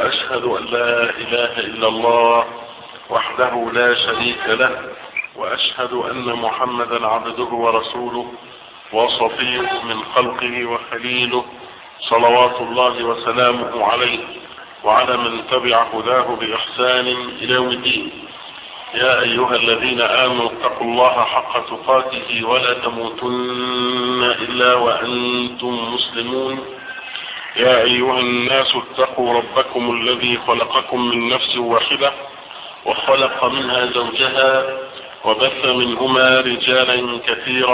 وأشهد أن لا إله إلا الله وحده لا شريك له وأشهد أن محمدا عبده ورسوله وصفيه من خلقه وخليله صلوات الله وسلامه عليه وعلى من تبع هداه بإحسان إلى يوم الدين يا أيها الذين آمنوا اتقوا الله حق تقاته ولا تموتن إلا وأنتم مسلمون يا أيها الناس اتقوا ربكم الذي خلقكم من نفس واحدة وخلق منها زوجها وبث منهما رجالا كثيرا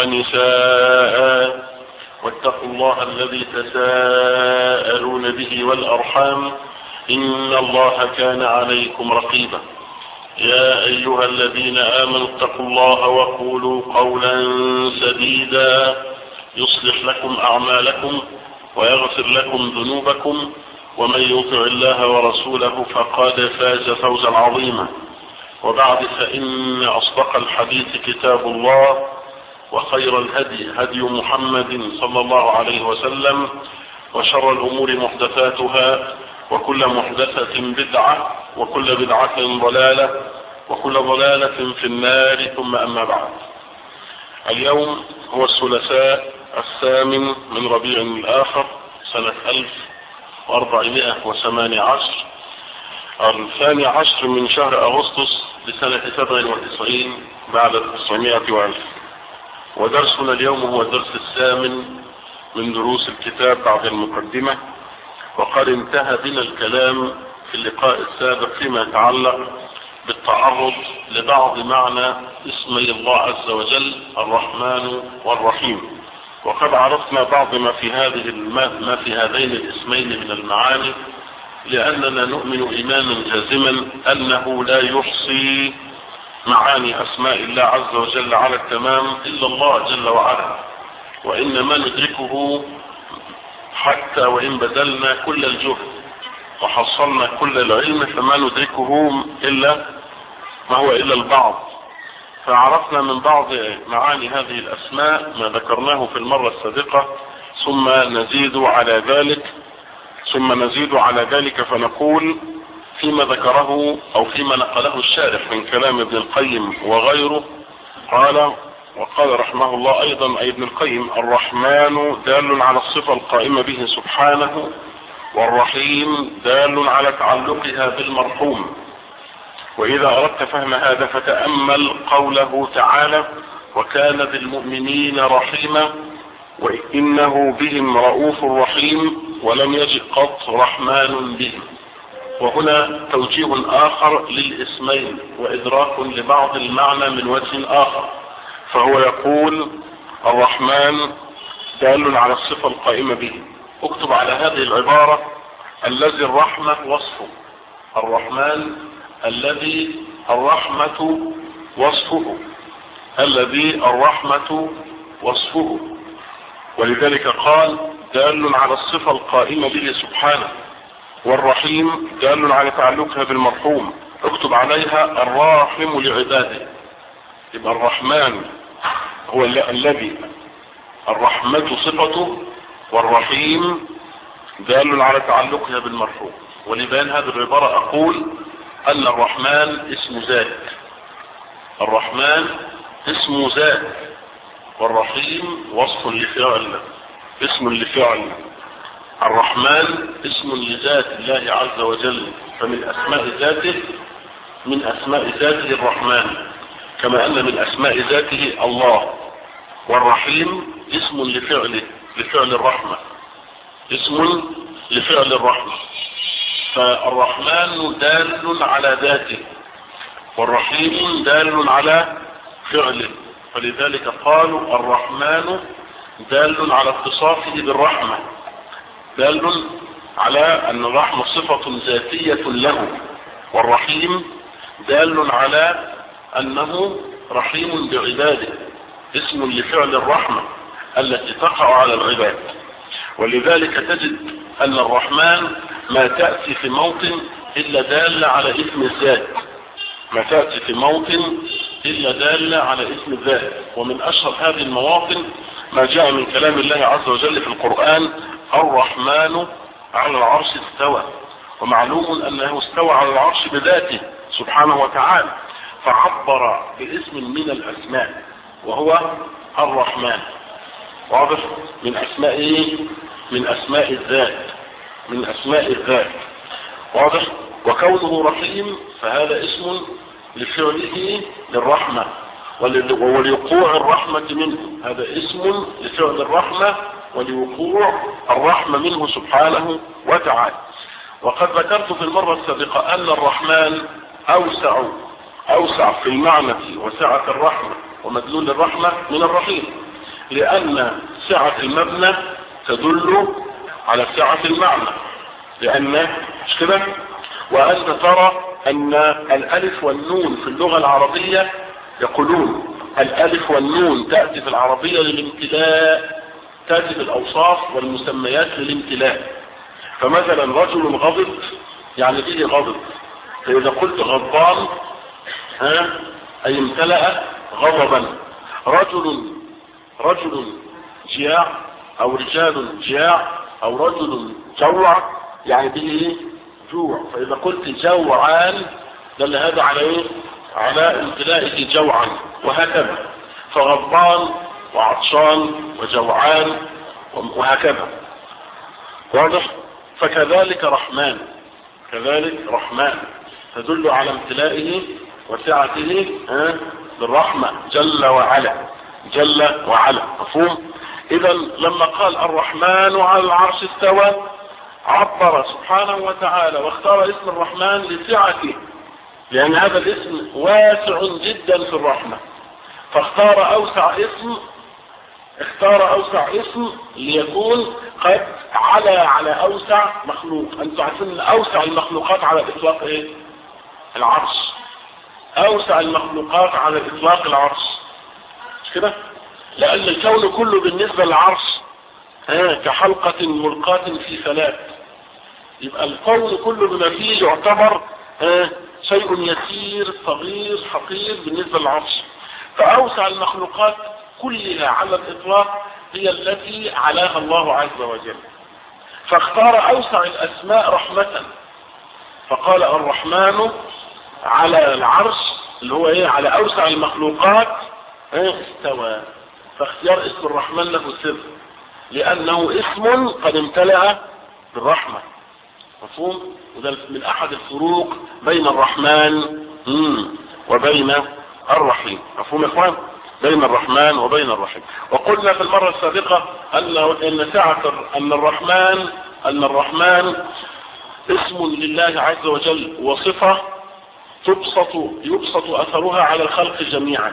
ونساء واتقوا الله الذي تساءلون به والأرحام إن الله كان عليكم رقيبا يا أيها الذين آمنوا اتقوا الله وقولوا قولا سديدا يصلح لكم أعمالكم ويغفر لكم ذنوبكم ومن يطع الله ورسوله فقد فاز فوزا عظيما وبعد فإن أصدق الحديث كتاب الله وخير الهدي هدي محمد صلى الله عليه وسلم وشر الأمور محدثاتها وكل محدثة بدعة وكل بدعة ضلالة وكل ضلالة في النار ثم أما بعد اليوم هو الثلاثاء الثامن من ربيع الآخر سنة 1418 الثاني عشر من شهر أغسطس لسنة 97 بعد 900 وألف ودرسنا اليوم هو الدرس الثامن من دروس الكتاب بعد المقدمة وقد انتهى بنا الكلام في اللقاء السابق فيما يتعلق بالتعرض لبعض معنى اسمي الله عز وجل الرحمن والرحيم وقد عرفنا بعض ما في هذه ما في هذين الاسمين من المعاني لأننا نؤمن إيمانا جازما أنه لا يحصي معاني أسماء الله عز وجل على التمام إلا الله جل وعلا وإنما ندركه حتى وإن بذلنا كل الجهد وحصلنا كل العلم فما ندركه إلا ما هو إلا البعض فعرفنا من بعض معاني هذه الأسماء ما ذكرناه في المرة السابقة ثم نزيد على ذلك ثم نزيد على ذلك فنقول فيما ذكره او فيما نقله الشارح من كلام ابن القيم وغيره قال وقال رحمه الله ايضا اي ابن القيم الرحمن دال على الصفة القائمة به سبحانه والرحيم دال على تعلقها بالمرحوم واذا اردت فهم هذا فتأمل قوله تعالى وكان بالمؤمنين رحيما وانه بهم رؤوف رحيم ولم يجد قط رحمن بهم وهنا توجيه اخر للاسمين وادراك لبعض المعنى من وجه اخر فهو يقول الرحمن دال على الصفة القائمة به اكتب على هذه العبارة الذي الرحمة وصفه الرحمن الذي الرحمة وصفه الذي الرحمة وصفه ولذلك قال دال على الصفة القائمة به سبحانه والرحيم دال على تعلقها بالمرحوم اكتب عليها الراحم لعباده يبقى الرحمن هو الذي الرحمة صفته والرحيم دال على تعلقها بالمرحوم ولبيان هذه العبارة اقول ان الرحمن اسم ذات الرحمن اسم ذات والرحيم وصف لفعل اسم لفعل الرحمن اسم لذات الله عز وجل فمن اسماء ذاته من اسماء ذاته الرحمن كما ان من اسماء ذاته الله والرحيم اسم لفعله لفعل الرحمة اسم لفعل الرحمة فالرحمن دال على ذاته والرحيم دال على فعله فلذلك قالوا الرحمن دال على اتصافه بالرحمة دال على ان الرحمة صفة ذاتية له والرحيم دال على انه رحيم بعباده اسم لفعل الرحمة التي تقع على العباد ولذلك تجد ان الرحمن ما تأتي في موطن الا دال على اسم الذات ما تأتي في موطن الا دال على اسم الذات ومن اشهر هذه المواطن ما جاء من كلام الله عز وجل في القرآن الرحمن على العرش استوى ومعلوم انه استوى على العرش بذاته سبحانه وتعالى فعبر باسم من الاسماء وهو الرحمن واضح من اسماء ايه من اسماء الذات من اسماء الذات واضح وكونه رحيم فهذا اسم لفعله للرحمة ولوقوع الرحمة منه هذا اسم لفعل الرحمة ولوقوع الرحمة منه سبحانه وتعالى وقد ذكرت في المرة السابقة أن الرحمن أوسع أوسع في المعنى وسعة الرحمة ومدلول الرحمة من الرحيم لأن سعة المبنى تدل على سعة المعنى لأن مش كده وأنت ترى أن الألف والنون في اللغة العربية يقولون الألف والنون تأتي في العربية للامتلاء تأتي في الأوصاف والمسميات للامتلاء فمثلا رجل غضب يعني به غضب فإذا قلت غضبان ها أي امتلأ غضبا رجل رجل جياع أو رجال جياع أو رجل جوع يعني به جوع فإذا قلت جوعان دل هذا على ايه على امتلائه جوعا وهكذا فغضبان وعطشان وجوعان وهكذا واضح فكذلك رحمن كذلك رحمن تدل على امتلائه وسعته بالرحمة جل وعلا جل وعلا مفهوم اذا لما قال الرحمن على العرش استوى عبر سبحانه وتعالى واختار اسم الرحمن لسعته لان هذا الاسم واسع جدا في الرحمة فاختار اوسع اسم اختار اوسع اسم ليكون قد على على اوسع مخلوق انتوا عارفين ان اوسع المخلوقات على الاطلاق ايه العرش اوسع المخلوقات على الاطلاق العرش مش كده لان الكون كله بالنسبة للعرش ها كحلقة ملقاة في فلات يبقى الكون كله بما فيه يعتبر ها شيء يسير صغير حقير بالنسبة للعرش فاوسع المخلوقات كلها على الاطلاق هي التي علاها الله عز وجل فاختار اوسع الاسماء رحمة فقال الرحمن على العرش اللي هو ايه على اوسع المخلوقات ايه استوى فاختيار اسم الرحمن له سر لانه اسم قد امتلأ بالرحمة مفهوم وده من احد الفروق بين الرحمن وبين الرحيم مفهوم يا اخوان بين الرحمن وبين الرحيم وقلنا في المرة السابقة ان ان سعة ان الرحمن ان الرحمن اسم لله عز وجل وصفة تبسط يبسط اثرها على الخلق جميعا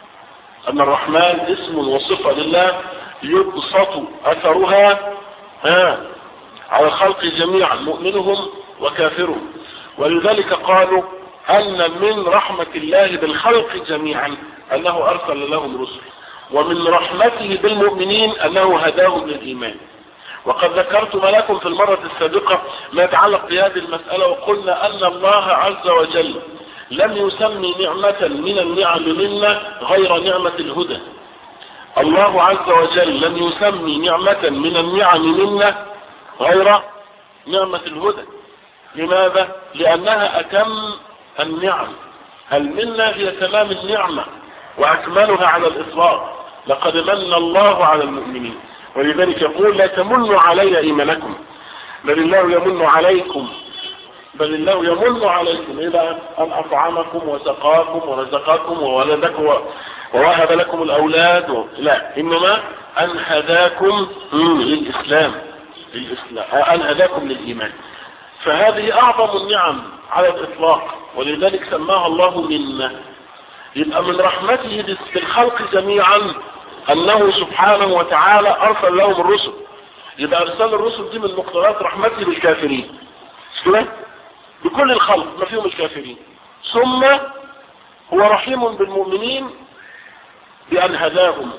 ان الرحمن اسم وصفة لله يبسط اثرها ها على الخلق جميعا مؤمنهم وكافرهم ولذلك قالوا ان من رحمة الله بالخلق جميعا انه ارسل لهم رسل ومن رحمته بالمؤمنين انه هداهم للايمان وقد ذكرت لكم في المرة السابقة ما يتعلق بهذه المسألة وقلنا ان الله عز وجل لم يسمي نعمة من النعم منا غير نعمة الهدى الله عز وجل لم يسمي نعمة من النعم منا غير نعمة الهدى لماذا؟ لأنها أتم النعم المنة هي تمام النعمة وأكملها على الإطلاق لقد من الله على المؤمنين ولذلك يقول لا تمنوا علي إيمانكم بل الله يمن عليكم بل الله يمن عليكم إيه بقى أن أطعمكم وسقاكم ورزقكم وولدكم ووهب لكم الأولاد و... لا إنما أن هداكم للإسلام للإسلام أن هداكم للإيمان فهذه أعظم النعم على الإطلاق ولذلك سماها الله منا يبقى من رحمته بالخلق جميعا أنه سبحانه وتعالى أرسل لهم الرسل يبقى أرسال الرسل دي من مقتضيات رحمته بالكافرين كده بكل الخلق ما فيهم الكافرين ثم هو رحيم بالمؤمنين بأن هداهم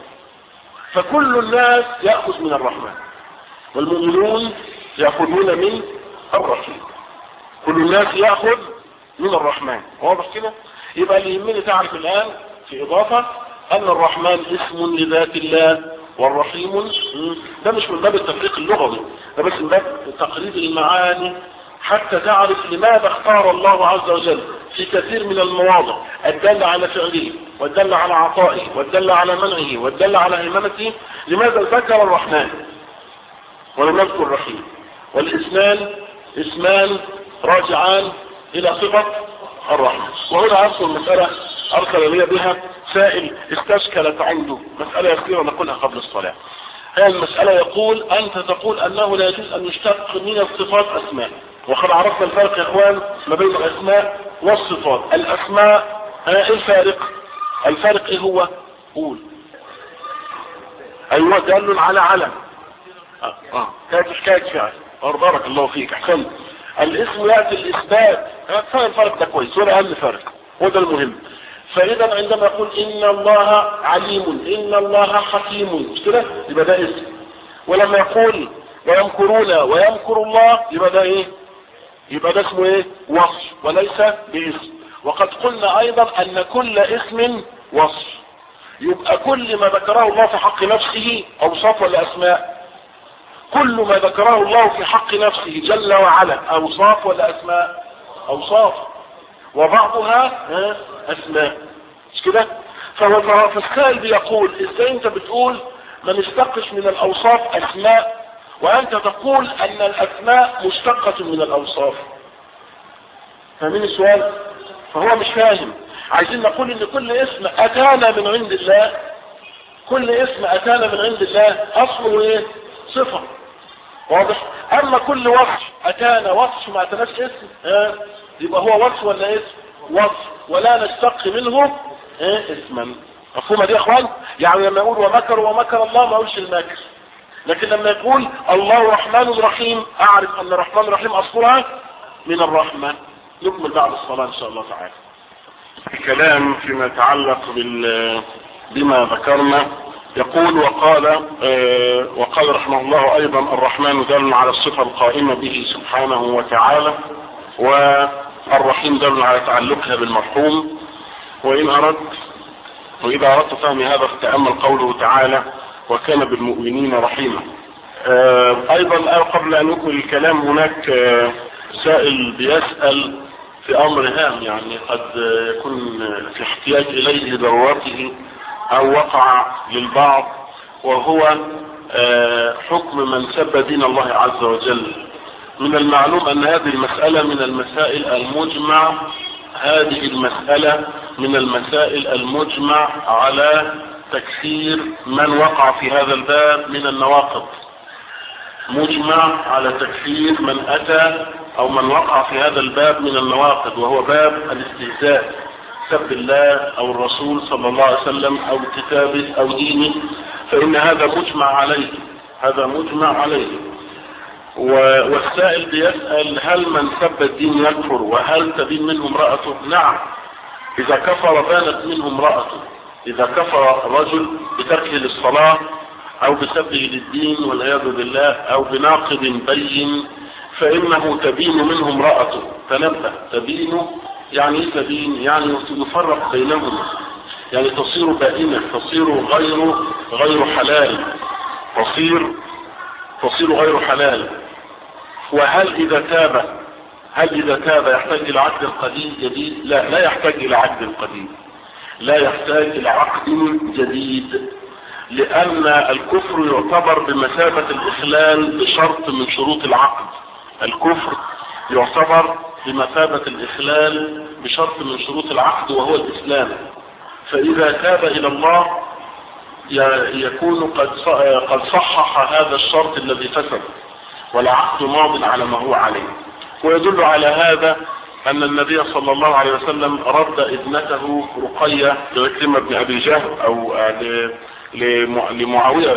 فكل الناس يأخذ من الرحمن والمؤمنون يأخذون من الرحيم كل الناس يأخذ من الرحمن واضح كده يبقى اللي يهمني تعرف الآن في إضافة أن الرحمن اسم لذات الله والرحيم ده مش من باب التفريق اللغوي ده بس من باب تقريب المعاني حتى تعرف لماذا اختار الله عز وجل في كثير من المواضع الدل على فعله والدل على عطائه والدل على منعه والدل على هيمنته لماذا ذكر الرحمن ولم يذكر الرحيم والاسمان اسمان راجعان الى صفة الرحمة وهنا اذكر مسألة ارسل لي بها سائل استشكلت عنده مسألة يسيرة نقولها قبل الصلاة هذه المسألة يقول انت تقول انه لا يجوز ان يشتق من الصفات اسماء وقد عرفنا الفرق يا اخوان ما بين الاسماء والصفات الاسماء ايه الفارق الفارق ايه هو قول ايوه دل على علم اه اه كانت حكايه فعل بارك الله فيك احسنت الاسم ياتي الاثبات فاهم الفرق ده كويس ولا اقل فرق هو ده المهم فاذا عندما يقول ان الله عليم ان الله حكيم مش كده يبقى ده اسم ولما يقول ويمكرون ويمكر الله يبقى ده ايه يبقى ده اسمه ايه وصف وليس باسم وقد قلنا ايضا ان كل اسم وصف يبقى كل ما ذكره الله في حق نفسه اوصاف ولا اسماء كل ما ذكره الله في حق نفسه جل وعلا اوصاف ولا اسماء اوصاف وبعضها اسماء مش كده فهو فالسائل بيقول ازاي انت بتقول ما نشتقش من الاوصاف اسماء وانت تقول ان الاسماء مشتقة من الاوصاف فاهمين السؤال فهو مش فاهم عايزين نقول ان كل اسم اتانا من عند الله كل اسم اتانا من عند الله اصله ايه صفة واضح اما كل وصف اتانا وصف ما اتناش اسم ها يبقى هو وصف ولا اسم وصف ولا نشتق منه ايه اسما مفهومه دي يا اخوان يعني لما يقول ومكر ومكر الله ما اقولش المكر لكن لما يقول الله رحمن رحيم اعرف ان الرحمن الرحيم اصلها من الرحمن نكمل بعد الصلاة ان شاء الله تعالى الكلام فيما يتعلق بال بما ذكرنا يقول وقال آه وقال رحمه الله ايضا الرحمن دل على الصفة القائمة به سبحانه وتعالى والرحيم دل على تعلقها بالمرحوم وان اردت واذا اردت فهم هذا فتأمل قوله تعالى وكان بالمؤمنين رحيما آه ايضا قبل ان نكمل الكلام هناك آه سائل بيسأل في امر هام يعني قد يكون في احتياج اليه لضرورته او وقع للبعض وهو حكم من سب دين الله عز وجل من المعلوم ان هذه المسألة من المسائل المجمع هذه المسألة من المسائل المجمع على تكفير من وقع في هذا الباب من النواقض مجمع على تكفير من اتى او من وقع في هذا الباب من النواقض وهو باب الاستهزاء سب الله او الرسول صلى الله عليه وسلم او كتابه او دينه فان هذا مجمع عليه هذا مجمع عليه والسائل بيسأل هل من سب الدين يكفر وهل تبين منه امرأته نعم اذا كفر بانت منه امرأته اذا كفر رجل بتركه للصلاة او بسبه للدين والعياذ بالله او بناقض بين فانه تبين منه امرأته تنبه تبين يعني ايه تبين يعني يفرق بينهما يعني تصير بائنة تصير غير غير حلال تصير تصير غير حلال وهل اذا تاب هل اذا تاب يحتاج الى عقد قديم جديد لا لا يحتاج الى عقد قديم لا يحتاج الى عقد جديد لان الكفر يعتبر بمثابة الاخلال بشرط من شروط العقد الكفر يعتبر بمثابة الاخلال بشرط من شروط العقد وهو الاسلام فاذا تاب الى الله يكون قد قد صحح هذا الشرط الذي فسد والعقد ماض على ما هو عليه ويدل على هذا ان النبي صلى الله عليه وسلم رد ابنته رقية لعكرمة بن ابي جهل او لمعاوية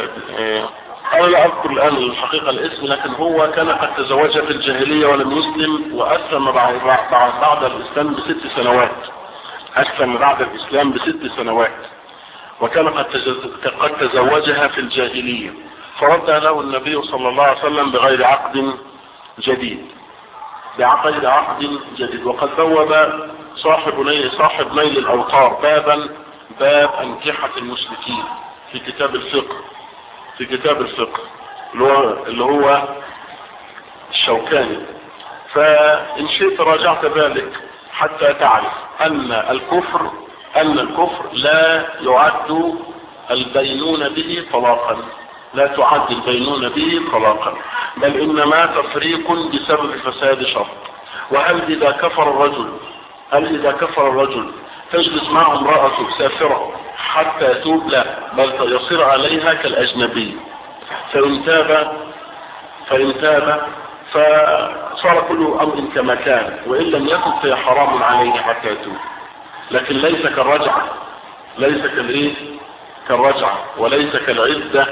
انا لا اذكر الان الحقيقة الاسم لكن هو كان قد تزوجها في الجاهلية ولم يسلم واسلم بعد, بعد الاسلام بست سنوات اسلم بعد الاسلام بست سنوات وكان قد قد تزوجها في الجاهلية فرد له النبي صلى الله عليه وسلم بغير عقد جديد بعقد عقد جديد وقد بوب صاحب نيل صاحب نيل الاوطار بابا باب انكحة المشركين في كتاب الفقه في كتاب الفقه اللي هو, اللي هو الشوكاني فإن شئت راجعت ذلك حتى تعرف أن الكفر أن الكفر لا يعد البينون به طلاقا لا تعد البينون به طلاقا بل إنما تفريق بسبب فساد شرط وهل إذا كفر الرجل هل إذا كفر الرجل تجلس معه امرأة سافرة حتى يتوب لا بل يصير عليها كالأجنبي فإن تاب فإن تاب فصار كل أمر كما كان وإن لم يكن فهي حرام عليه حتى يتوب لكن ليس كالرجعة ليس كالإيه كالرجعة وليس كالعدة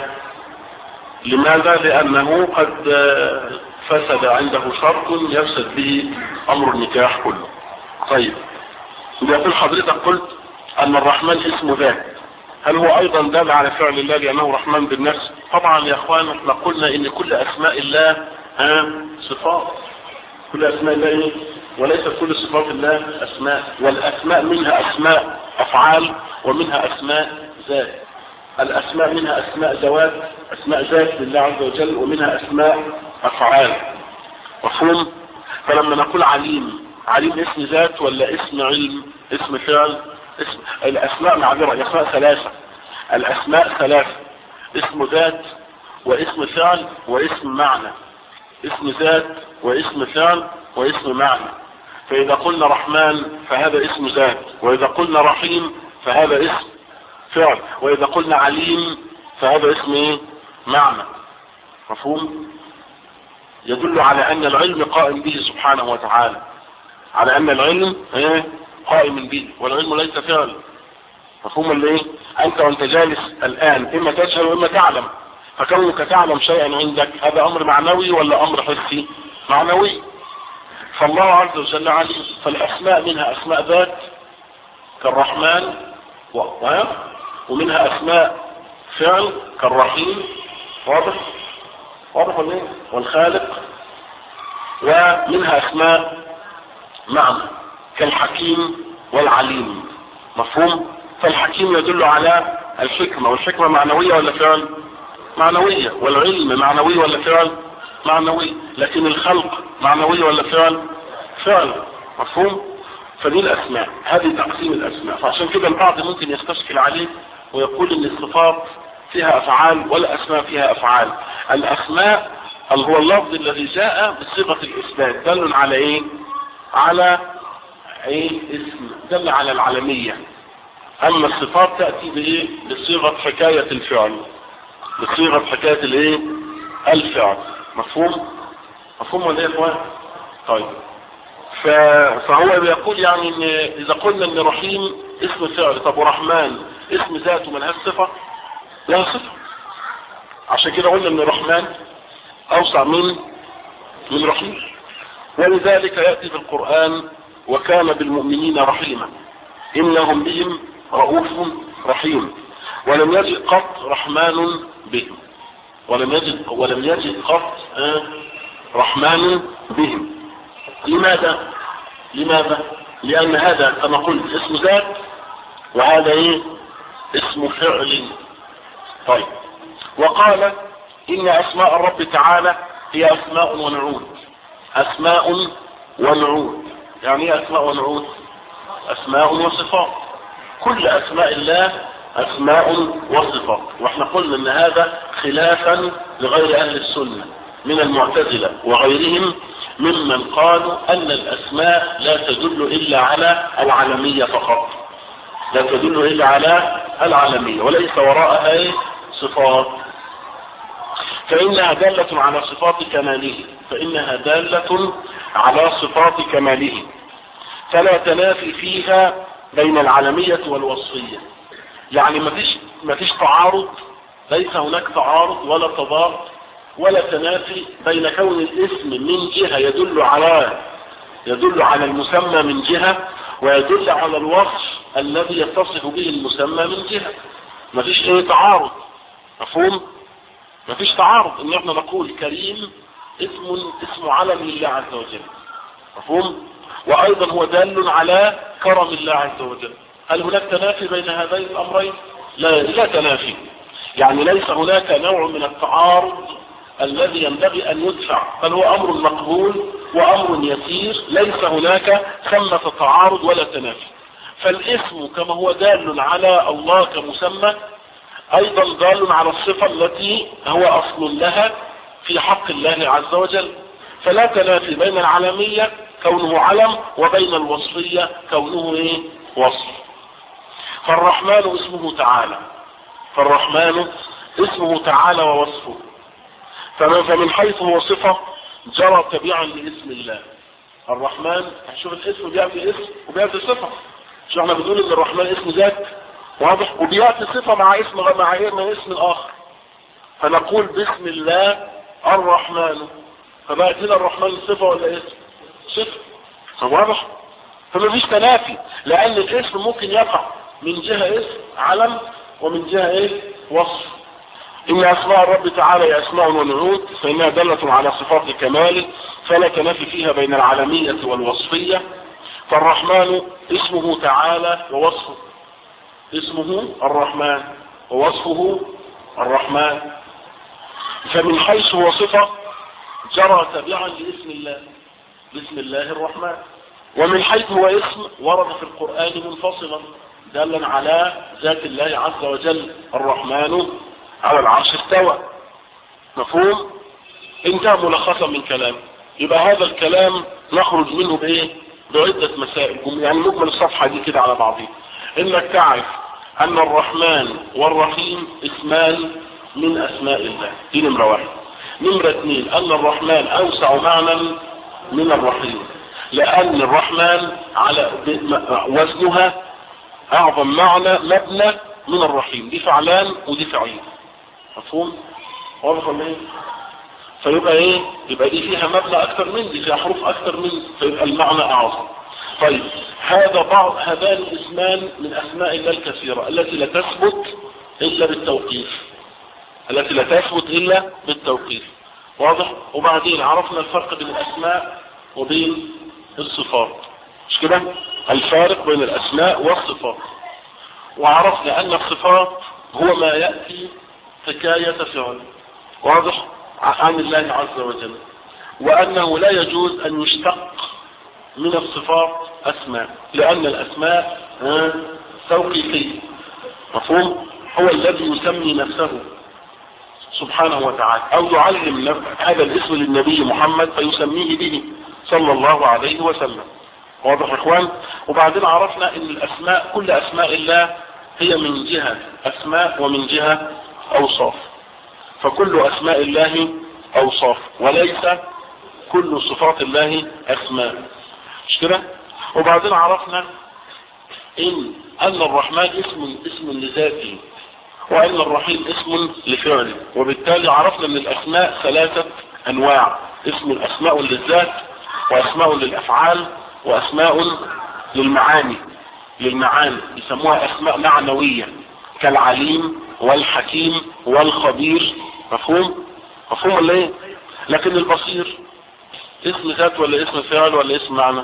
لماذا لأنه قد فسد عنده شرط يفسد به أمر النكاح كله طيب يقول حضرتك قلت أن الرحمن اسمه ذات هل هو أيضا دال على فعل الله لأنه رحمن بالنفس طبعا يا أخوان احنا قلنا إن كل أسماء الله ها صفات كل أسماء الله إيه؟ وليس كل صفات الله أسماء والأسماء منها أسماء أفعال ومنها أسماء ذات الأسماء منها أسماء ذوات أسماء ذات لله عز وجل ومنها أسماء أفعال مفهوم فلما نقول عليم عليم اسم ذات ولا اسم علم اسم فعل اسم الأسماء معذرة الأسماء ثلاثة الأسماء ثلاثة اسم ذات واسم فعل واسم معنى اسم ذات واسم فعل واسم معنى فإذا قلنا رحمن فهذا اسم ذات وإذا قلنا رحيم فهذا اسم فعل وإذا قلنا عليم فهذا اسم ايه معنى مفهوم يدل على أن العلم قائم به سبحانه وتعالى على أن العلم ايه قائم به والعلم ليس فعل مفهوم اللي ايه أنت وأنت جالس الآن إما تجهل وإما تعلم فكونك تعلم شيئا عندك هذا أمر معنوي ولا أمر حسي معنوي فالله عز وجل عليم فالأسماء منها أسماء ذات كالرحمن و... ومنها أسماء فعل كالرحيم واضح واضح ولا ايه والخالق ومنها أسماء معنى كالحكيم والعليم مفهوم فالحكيم يدل على الحكمة والحكمة معنوية ولا فعل معنوية والعلم معنوي ولا فعل معنوي لكن الخلق معنوي ولا فعل فعل مفهوم فدي الأسماء هذه تقسيم الأسماء فعشان كده البعض ممكن يستشكل عليه ويقول ان الصفات فيها أفعال والأسماء فيها أفعال الأسماء هو اللفظ الذي جاء بصيغة الإثبات دل على إيه على إيه اسم دل على العالمية أما الصفات تأتي بإيه بصيغة حكاية الفعل بصيغة حكاية الإيه الفعل مفهوم مفهوم ولا يا إخوان طيب فهو بيقول يعني ان اذا قلنا ان رحيم اسم فعل طب ورحمن اسم ذاته ملهاش صفة لها صفة عشان كده قلنا ان الرحمن اوسع من من رحيم ولذلك يأتي في القرآن وكان بالمؤمنين رحيما انهم بهم رؤوف رحيم ولم يجد قط رحمن بهم ولم يجد ولم يجد قط رحمن بهم لماذا لماذا لان هذا كما قلت اسم ذات وهذا ايه اسم فعل طيب وقال ان اسماء الرب تعالى هي اسماء ونعود اسماء ونعود يعني ايه اسماء ونعود اسماء وصفات كل اسماء الله اسماء وصفات واحنا قلنا ان هذا خلافا لغير اهل السنة من المعتزلة وغيرهم ممن قالوا ان الاسماء لا تدل الا على العالمية فقط لا تدل الا على العالمية وليس وراءها ايه صفات فانها دالة على صفات كماله فانها دالة على صفات كماله فلا تنافي فيها بين العالمية والوصفية يعني ما فيش ما فيش تعارض ليس هناك تعارض ولا تضاد ولا تنافي بين كون الاسم من جهة يدل على يدل على المسمى من جهة ويدل على الوصف الذي يتصف به المسمى من جهة ما فيش ايه تعارض مفهوم ما فيش تعارض ان احنا نقول كريم اسم اسم علم لله عز وجل مفهوم وايضا هو دال على كرم الله عز وجل هل هناك تنافي بين هذين الامرين لا لا تنافي يعني ليس هناك نوع من التعارض الذي ينبغي ان يدفع بل هو امر مقبول وأمر يسير ليس هناك ثمة تعارض ولا تنافي فالاسم كما هو دال على الله كمسمى أيضا دال على الصفة التي هو أصل لها في حق الله عز وجل فلا تنافي بين العالمية كونه علم وبين الوصفية كونه ايه وصف فالرحمن اسمه تعالى فالرحمن اسمه تعالى ووصفه فمن حيث هو صفة جرى تبعا لاسم الله الرحمن شوف الاسم بيأتي اسم وبيأتي صفة شو احنا بنقول ان الرحمن اسم ذات واضح وبيأتي صفة مع اسم مع من اسم الاخر فنقول بسم الله الرحمن فبقى كده الرحمن صفة ولا اسم صفة واضح فما فيش تنافي لان الاسم ممكن يقع من جهة اسم علم ومن جهة ايه وصف إن أسماء الرب تعالى هي أسماء ونعوت فإنها دالة على صفات كماله فلا تنافي فيها بين العالمية والوصفية فالرحمن اسمه تعالى ووصفه اسمه الرحمن ووصفه الرحمن فمن حيث هو صفة جرى تبعا لاسم الله بسم الله الرحمن ومن حيث هو اسم ورد في القرآن منفصلا دالا على ذات الله عز وجل الرحمن على العرش استوى مفهوم انتهى ملخصا من كلام يبقى هذا الكلام نخرج منه بايه بعدة مسائل يعني مجمل الصفحة دي كده على بعضها انك تعرف ان الرحمن والرحيم اسمان من اسماء الله دي نمرة واحد نمرة اثنين ان الرحمن اوسع معنى من الرحيم لان الرحمن على وزنها اعظم معنى مبنى من الرحيم دي فعلان ودي فعيل مفهوم واضح ولا ايه فيبقى ايه يبقى دي فيها مبنى اكتر من دي فيها حروف اكتر من فيبقى المعنى اعظم طيب هذا بعض هذان الاسمان من اسماء الله الكثيرة التي لا تثبت الا بالتوقيف التي لا تثبت الا بالتوقيف واضح وبعدين عرفنا الفرق بين الاسماء وبين الصفات مش كده الفارق بين الاسماء والصفات وعرفنا ان الصفات هو ما يأتي حكاية فعل واضح عن الله عز وجل وأنه لا يجوز أن يشتق من الصفات أسماء لأن الأسماء توقيفية مفهوم هو الذي يسمي نفسه سبحانه وتعالى أو يعلم هذا الاسم للنبي محمد فيسميه به صلى الله عليه وسلم واضح يا اخوان وبعدين عرفنا ان الاسماء كل اسماء الله هي من جهة اسماء ومن جهة اوصاف فكل اسماء الله اوصاف وليس كل صفات الله اسماء مش كده وبعدين عرفنا ان ان الرحمن اسم اسم لذاته وان الرحيم اسم لفعله وبالتالي عرفنا ان الاسماء ثلاثة انواع اسم الاسماء للذات واسماء للافعال واسماء للمعاني للمعاني يسموها اسماء معنوية كالعليم والحكيم والخبير مفهوم مفهوم ولا ايه لكن البصير اسم ذات ولا اسم فعل ولا اسم معنى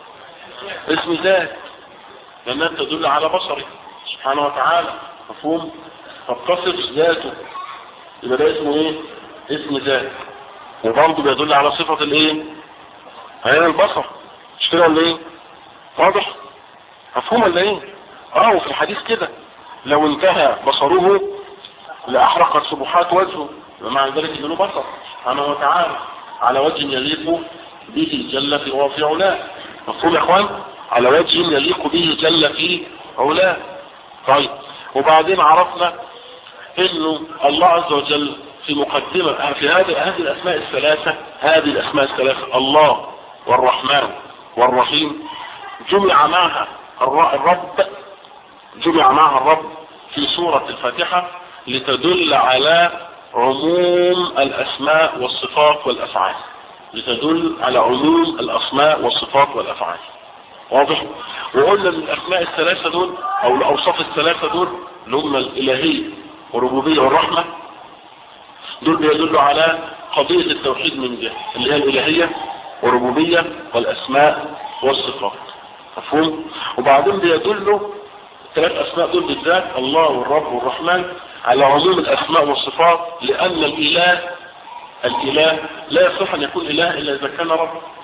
اسم ذات لانها تدل على بصره سبحانه وتعالى مفهوم فبتصف ذاته يبقى ده اسمه ايه اسم ذات وبرضه بيدل على صفة الايه عين البصر مش كده ولا ايه واضح مفهوم ولا ايه اه وفي الحديث كده لو انتهى بصره لاحرقت سبحات وجهه ومع ذلك انه بصر سبحانه وتعالى على وجه يليق به جل في وفي علاه مفهوم يا اخوان على وجه يليق به جل في علاه طيب وبعدين عرفنا انه الله عز وجل في مقدمة في هذه هذه الاسماء الثلاثة هذه الاسماء الثلاثة الله والرحمن والرحيم جمع معها الرب جمع معها الرب في سورة الفاتحة لتدل على عموم الاسماء والصفات والافعال لتدل على عموم الاسماء والصفات والافعال واضح وقلنا ان الاسماء الثلاثة دول او الاوصاف الثلاثة دول اللي هم الالهية والربوبية والرحمة دول بيدلوا على قضية التوحيد من جهة اللي هي الالهية والربوبية والاسماء والصفات مفهوم وبعدين بيدلوا الثلاث اسماء دول بالذات الله والرب والرحمن على عموم الاسماء والصفات لان الاله الاله لا يصح ان يكون اله الا اذا كان رب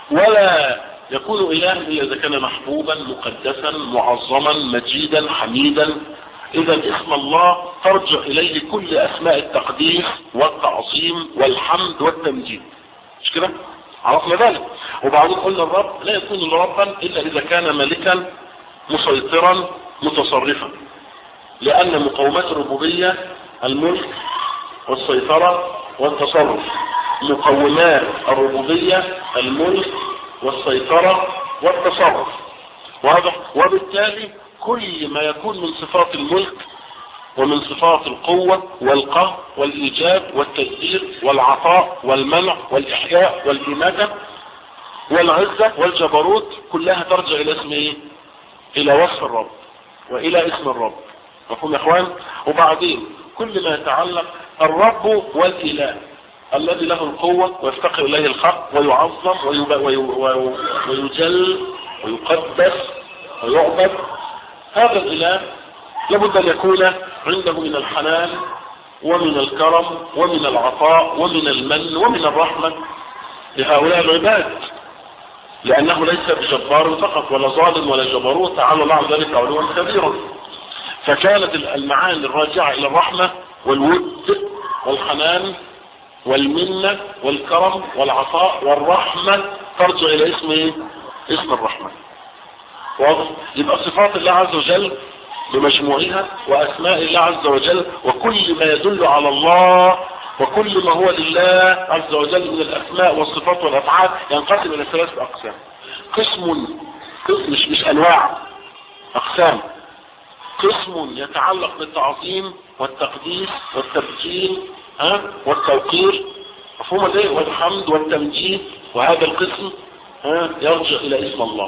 ولا يكون إله إلا إذا كان محبوبا مقدسا معظما مجيدا حميدا إذا اسم الله ترجع إليه كل أسماء التقديس والتعظيم والحمد والتمجيد مش كده؟ عرفنا ذلك وبعدين قلنا الرب لا يكون ربا إلا إذا كان ملكا مسيطرا متصرفا لأن مقومات الربوبية الملك والسيطرة والتصرف مقومات الربوبية الملك والسيطرة والتصرف واضح وبالتالي كل ما يكون من صفات الملك ومن صفات القوة والقهر والإيجاب والتدبير والعطاء والمنع والإحياء والإماتة والعزة والجبروت كلها ترجع إلى اسم إيه؟ إلى وصف الرب وإلى اسم الرب مفهوم يا إخوان وبعدين كل ما يتعلق الرب والإله الذي له القوة ويفتقر إليه الخلق ويعظم ويجل ويقدس ويعبد هذا الإله لابد أن يكون عنده من الحنان ومن الكرم ومن العطاء ومن المن ومن الرحمة لهؤلاء العباد لأنه ليس بجبار فقط ولا ظالم ولا جبروت تعالى الله عن ذلك علوا كبيرا فكانت المعاني الراجعة إلى الرحمة والود والحنان والمنة والكرم والعطاء والرحمة ترجع إلى اسم إيه؟ اسم الرحمة واضح يبقى صفات الله عز وجل بمجموعها وأسماء الله عز وجل وكل ما يدل على الله وكل ما هو لله عز وجل من الأسماء والصفات والأفعال ينقسم إلى ثلاث أقسام قسم قسم مش, مش أنواع أقسام قسم يتعلق بالتعظيم والتقديس والتبجيل ها والتوقير مفهوم الايه والحمد والتمجيد وهذا القسم ها يرجع الى اسم الله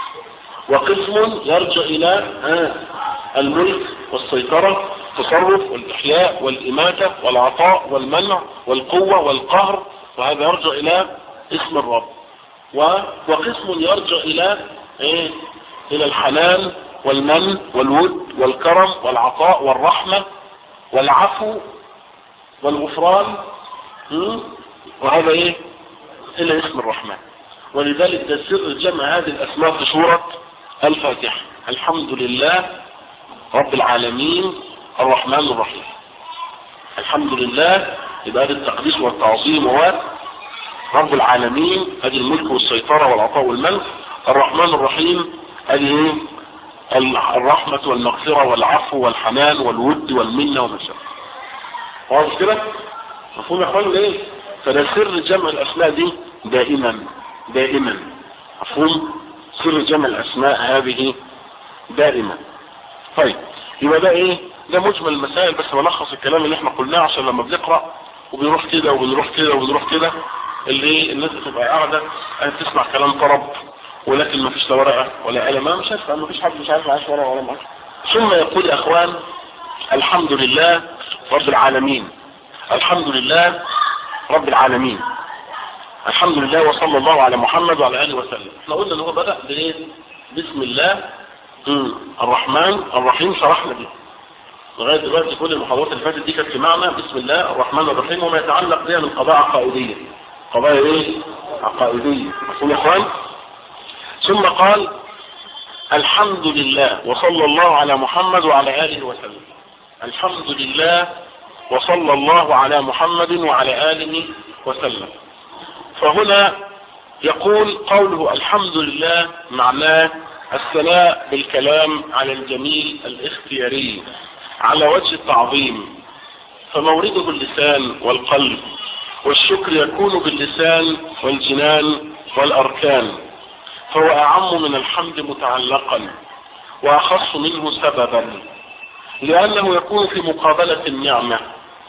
وقسم يرجع الى ها الملك والسيطرة التصرف والإحياء والإماتة والعطاء والمنع والقوة والقهر وهذا يرجع إلى اسم الرب وقسم يرجع إلى إيه؟ إلى الحنان والمن والود والكرم والعطاء والرحمة والعفو والغفران وهذا ايه الى اسم الرحمن ولذلك ده سر جمع هذه الاسماء في سورة الفاتحة الحمد لله رب العالمين الرحمن الرحيم الحمد لله يبقى هذا التقديس والتعظيم هو رب العالمين هذه الملك والسيطرة والعطاء والملك الرحمن الرحيم هذه الرحمة والمغفرة والعفو والحنان والود والمنة والمشاكل واضح كده مفهوم يا اخوان ايه فده سر جمع الاسماء دي دائما دائما مفهوم سر جمع الاسماء هذه دائما طيب يبقى ده ايه ده مجمل المسائل بس بلخص الكلام اللي احنا قلناه عشان لما بنقرا وبنروح كده وبنروح كده وبنروح كده اللي الناس بتبقى قاعده تسمع كلام طرب ولكن ما فيش لا ورقه ولا قلم ما مش هفهم ما فيش حد مش عارف معاش ورقه ولا معاش ثم يقول يا اخوان الحمد لله رب العالمين الحمد لله رب العالمين الحمد لله وصلى الله على محمد وعلى اله وسلم احنا قلنا ان هو بدأ بايه بسم الله الرحمن الرحيم شرحنا به لغاية دلوقتي كل المحاضرات اللي فاتت دي كانت في معنى بسم الله الرحمن الرحيم وما يتعلق بها من قضايا عقائدية قضايا ايه عقائدية مفهوم يا اخوان ثم قال الحمد لله وصلى الله على محمد وعلى آله وسلم الحمد لله وصلى الله على محمد وعلى آله وسلم فهنا يقول قوله الحمد لله معناه الثناء بالكلام على الجميل الاختياري على وجه التعظيم فمورده اللسان والقلب والشكر يكون باللسان والجنان والأركان فهو أعم من الحمد متعلقا وأخص منه سببا لأنه يكون في مقابلة النعمة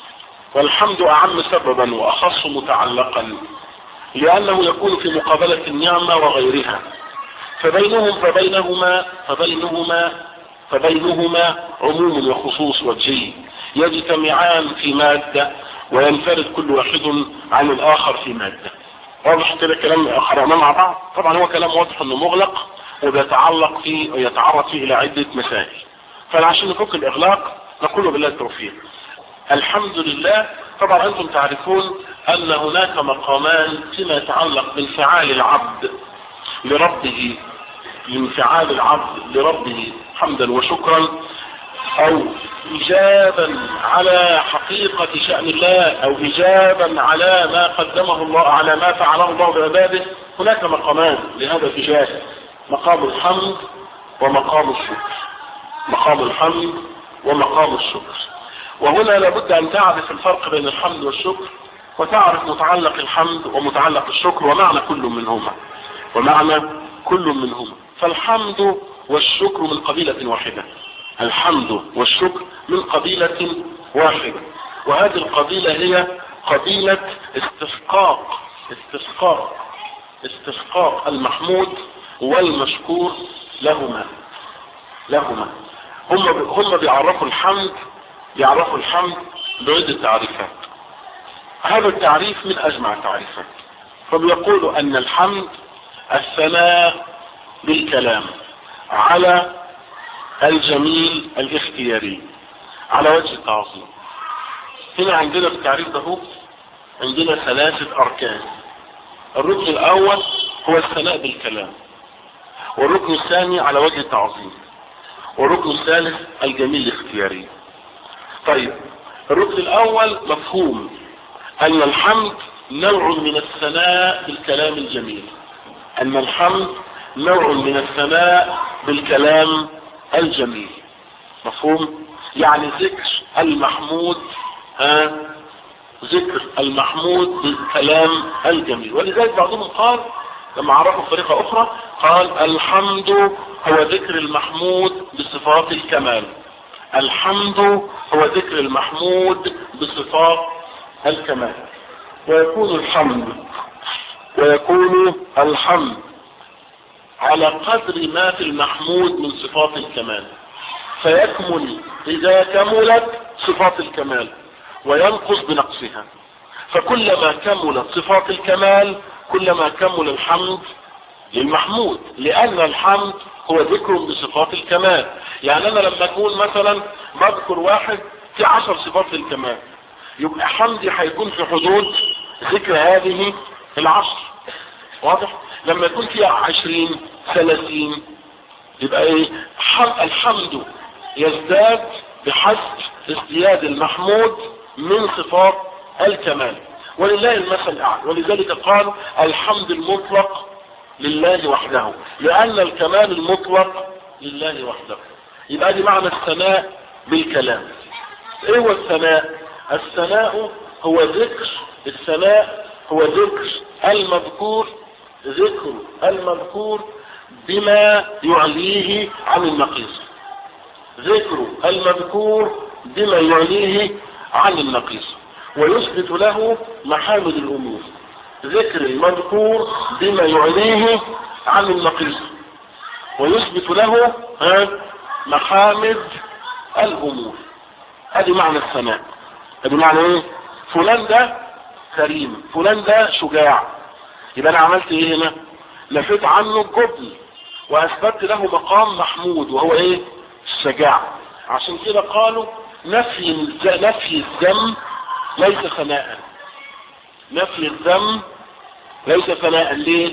والحمد أعم سببا وأخص متعلقا لأنه يكون في مقابلة النعمة وغيرها فبينهم فبينهما فبينهما فبينهما عموم وخصوص وجهي يجتمعان في مادة وينفرد كل واحد عن الآخر في مادة واضح كده كلام قرأناه مع بعض طبعا هو كلام واضح انه مغلق وبيتعلق فيه ويتعرض فيه الى عدة مسائل فعشان نفك الاغلاق نقول بالله التوفيق الحمد لله طبعا انتم تعرفون ان هناك مقامان فيما يتعلق بانفعال العبد لربه لانفعال العبد لربه حمدا وشكرا او اجابا على حقيقة شأن الله او اجابا على ما قدمه الله على ما فعله الله بعباده هناك مقامان لهذا الاتجاه مقام الحمد ومقام الشكر مقام الحمد ومقام الشكر وهنا لابد ان تعرف الفرق بين الحمد والشكر وتعرف متعلق الحمد ومتعلق الشكر ومعنى كل منهما ومعنى كل منهما فالحمد والشكر من قبيلة واحدة الحمد والشكر من قبيلة واحدة وهذه القبيلة هي قبيلة استحقاق استحقاق استحقاق المحمود والمشكور لهما لهما هم هم بيعرفوا الحمد بيعرفوا الحمد بعدة تعريفات هذا التعريف من اجمع التعريفات فبيقولوا ان الحمد الثناء بالكلام على الجميل الاختياري على وجه التعظيم هنا عندنا في التعريف ده عندنا ثلاثة اركان الركن الاول هو الثناء بالكلام والركن الثاني على وجه التعظيم والركن الثالث الجميل الاختياري طيب الركن الاول مفهوم ان الحمد نوع من الثناء بالكلام الجميل ان الحمد نوع من الثناء بالكلام الجميل مفهوم يعني ذكر المحمود ها ذكر المحمود بالكلام الجميل ولذلك بعضهم قال لما عرفوا بطريقة اخرى قال الحمد هو ذكر المحمود بصفات الكمال الحمد هو ذكر المحمود بصفات الكمال ويكون الحمد ويكون الحمد على قدر ما في المحمود من صفات الكمال فيكمل اذا كملت صفات الكمال وينقص بنقصها فكلما كملت صفات الكمال كلما كمل الحمد للمحمود لان الحمد هو ذكر بصفات الكمال يعني انا لما اكون مثلا بذكر واحد في عشر صفات للكمال يبقى حمدي هيكون في حدود ذكر هذه العشر واضح لما يكون فيها عشرين ثلاثين يبقى ايه الحمد يزداد بحسب ازدياد المحمود من صفات الكمال ولله المثل الاعلى ولذلك قال الحمد المطلق لله وحده لان الكمال المطلق لله وحده يبقى دي معنى الثناء بالكلام ايه هو الثناء الثناء هو ذكر الثناء هو ذكر المذكور ذكر المذكور بما يعليه عن النقيص ذكر المذكور بما يعليه عن النقيص ويثبت له محامد الأمور ذكر المذكور بما يعليه عن النقيص ويثبت له محامد الأمور هذه معنى الثناء هذه معنى ايه فلان ده كريم فلان ده شجاع يبقى انا عملت ايه هنا لفيت عنه الجبن واثبت له مقام محمود وهو ايه الشجاعة عشان كده قالوا نفي نفي الذم ليس ثناء نفي الذم ليس ثناء ليه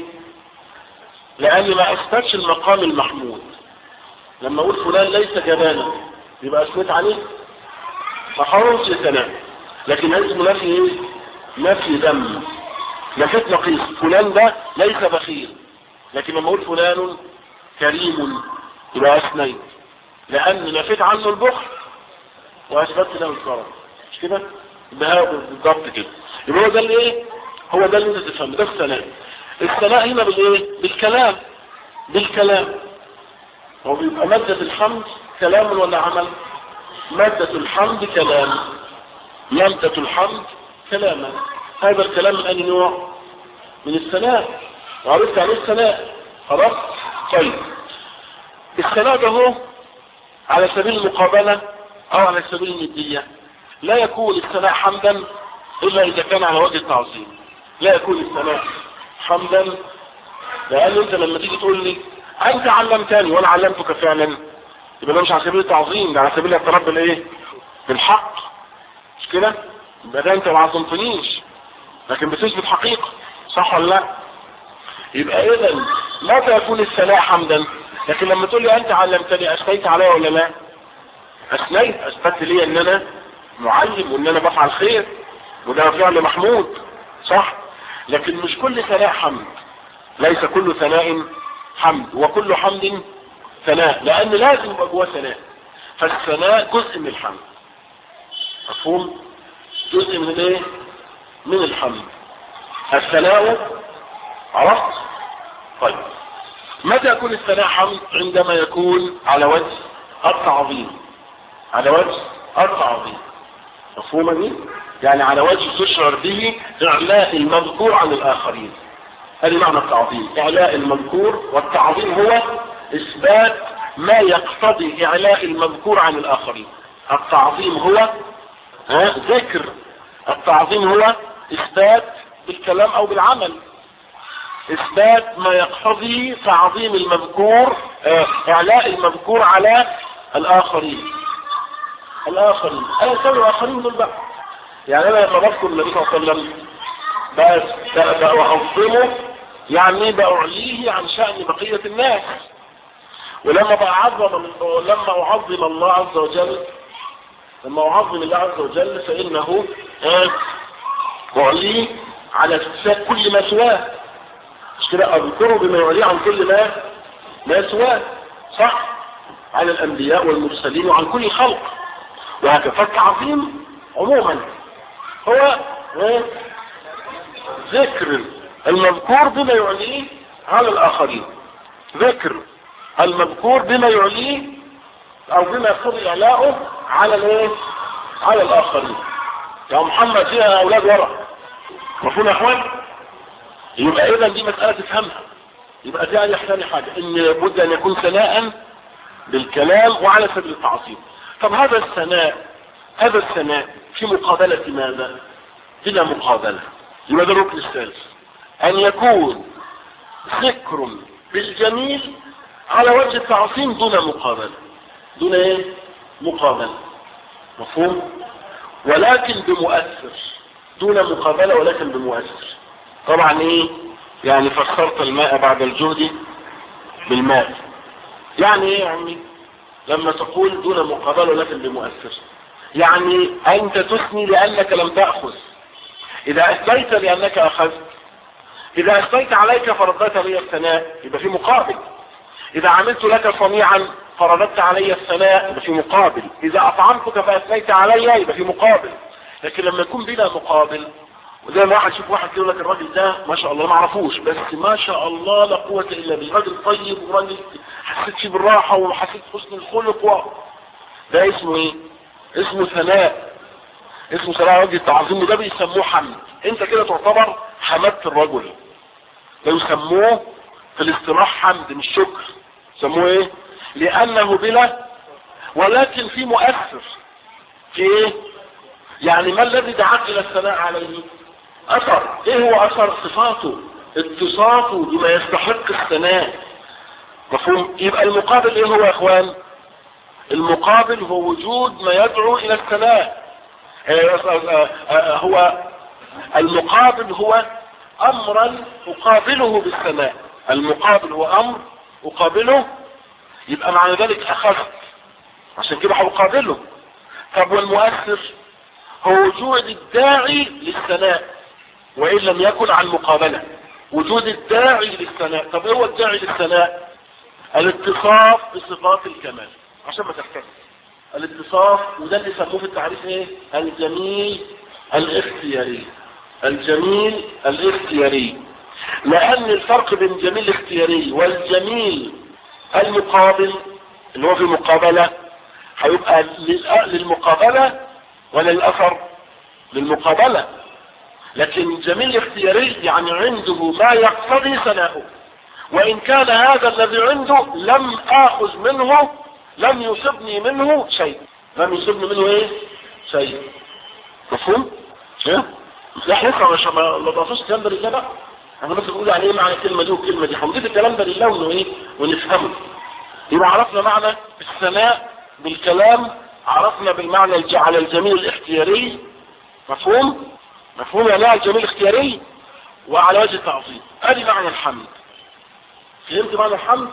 لان ما اثبتش المقام المحمود لما اقول فلان ليس جبانا يبقى اثبت عليه ما حرمش ثناء لكن اسمه نفي ايه نفي ذم نفيت نقيص فلان ده ليس بخيل لكن لما اقول فلان كريم يبقى اثنين لان نفيت عنه البخل واثبت له الكرم مش كده بهذا بالضبط كده يبقى هو ده اللي ايه هو ده اللي انت تفهمه ده الثناء الثناء هنا بالايه بالكلام بالكلام هو بيبقى مادة الحمد كلام ولا عمل مادة الحمد كلام مادة الحمد كلاما هذا الكلام من اي نوع من الثناء وعرفت عن الثناء خلاص طيب الثناء ده هو على سبيل المقابلة او على سبيل الندية لا يكون الثناء حمدا الا اذا كان على وجه التعظيم لا يكون الثناء حمدا لان انت لما تيجي تقول لي انت علمتني وانا علمتك فعلا يبقى ده مش على سبيل التعظيم ده على سبيل التربي بالايه بالحق مش كده يبقى ده انت ما عظمتنيش لكن بتثبت حقيقة صح ولا لا يبقى اذا متى يكون الثناء حمدا لكن لما تقول لي انت علمتني اثنيت عليا ولا لا اثنيت اثبت لي ان انا معلم وان انا بفعل خير وده فعل محمود صح لكن مش كل ثناء حمد ليس كل ثناء حمد وكل حمد ثناء لان لازم يبقى جواه ثناء فالثناء جزء من الحمد مفهوم جزء من الايه من الحمد الثناء عرفت طيب متى يكون الثناء حمد عندما يكون على وجه التعظيم على وجه التعظيم مفهومة دي يعني على وجه تشعر به اعلاء المذكور عن الاخرين هذه معنى التعظيم اعلاء المذكور والتعظيم هو اثبات ما يقتضي اعلاء المذكور عن الاخرين التعظيم هو ها ذكر التعظيم هو اثبات بالكلام او بالعمل اثبات ما يقتضي تعظيم المذكور اه اعلاء المذكور على الاخرين الاخرين انا اسوي الاخرين دول بقى يعني انا لما بذكر النبي صلى الله عليه وسلم بس بعظمه يعني بعليه عن شأن بقية الناس ولما بعظم لما اعظم الله عز وجل لما اعظم الله عز وجل فانه اعليه على استفاد كل ما سواه مش كده اذكره بما يعليه عن كل ما ما سواه صح على الانبياء والمرسلين وعن كل خلق وهكذا فالتعظيم عموما هو ذكر المذكور بما يعليه على الاخرين ذكر المذكور بما يعليه او بما يقتضي اعلاؤه على الايه على الاخرين يا محمد فيها اولاد ورا مفهوم يا اخوان يبقى اذا دي مسألة تفهمها يبقى ده يحتاج حاجة ان لابد ان يكون ثناء بالكلام وعلى سبيل التعظيم طب هذا الثناء هذا الثناء في مقابلة ماذا بلا مقابلة يبقى ده الركن الثالث ان يكون ذكر بالجميل على وجه التعظيم دون مقابلة دون ايه مقابلة مفهوم ولكن بمؤثر دون مقابلة ولكن بمؤثر طبعا ايه يعني فسرت الماء بعد الجهد بالماء يعني ايه يا عمي لما تقول دون مقابلة ولكن بمؤثر يعني انت تثني لانك لم تأخذ اذا اثبيت لانك اخذت اذا اثبيت عليك فردت لي الثناء يبقى في مقابل اذا عملت لك صنيعا فرددت علي الثناء يبقى في مقابل اذا اطعمتك فاثنيت علي يبقى في مقابل لكن لما يكون بلا مقابل وزي ما واحد يشوف واحد يقول لك الراجل ده ما شاء الله ما اعرفوش بس ما شاء الله لا قوه الا بالله راجل طيب وراجل حسيت فيه بالراحه وحسيت حسن الخلق و... ده اسمه ايه اسمه ثناء اسمه ثناء وجه التعظيم وده بيسموه حمد انت كده تعتبر حمدت الرجل ده يسموه في الاصطلاح حمد مش شكر يسموه ايه لانه بلا ولكن في مؤثر في ايه يعني ما الذي دعاك الى الثناء عليه اثر ايه هو اثر صفاته اتصافه بما يستحق الثناء مفهوم يبقى المقابل ايه هو يا اخوان المقابل هو وجود ما يدعو الى الثناء هو المقابل هو امرا اقابله بالثناء المقابل هو امر اقابله يبقى معنى ذلك اخذت عشان كده هقابله طب والمؤثر هو وجود الداعي للثناء وإن لم يكن عن مقابلة وجود الداعي للثناء طب هو الداعي للثناء الاتصاف بصفات الكمال عشان ما تحتاج الاتصاف وده اللي يسموه في التعريف ايه الجميل الاختياري الجميل الاختياري لان الفرق بين الجميل الاختياري والجميل المقابل اللي هو في مقابلة هيبقى للمقابلة ولا للأثر للمقابلة لكن جميل اختياري يعني عنده ما يقتضي ثناؤه وإن كان هذا الذي عنده لم آخذ منه لم يصبني منه شيء لم يصبني منه ايه شيء مفهوم ايه لا احنا لسه مش ما ضافوش الكلام ده لله بقى انا بس بقول يعني ايه معنى الكلمه دي والكلمه دي هنضيف الكلام ده لله وانه ايه ونفهمه يبقى عرفنا معنى الثناء بالكلام عرفنا بالمعنى على الجميل الاختياري مفهوم مفهوم يعني ايه الجميل اختياري وعلى وجه التعظيم ادي معنى الحمد فهمت معنى الحمد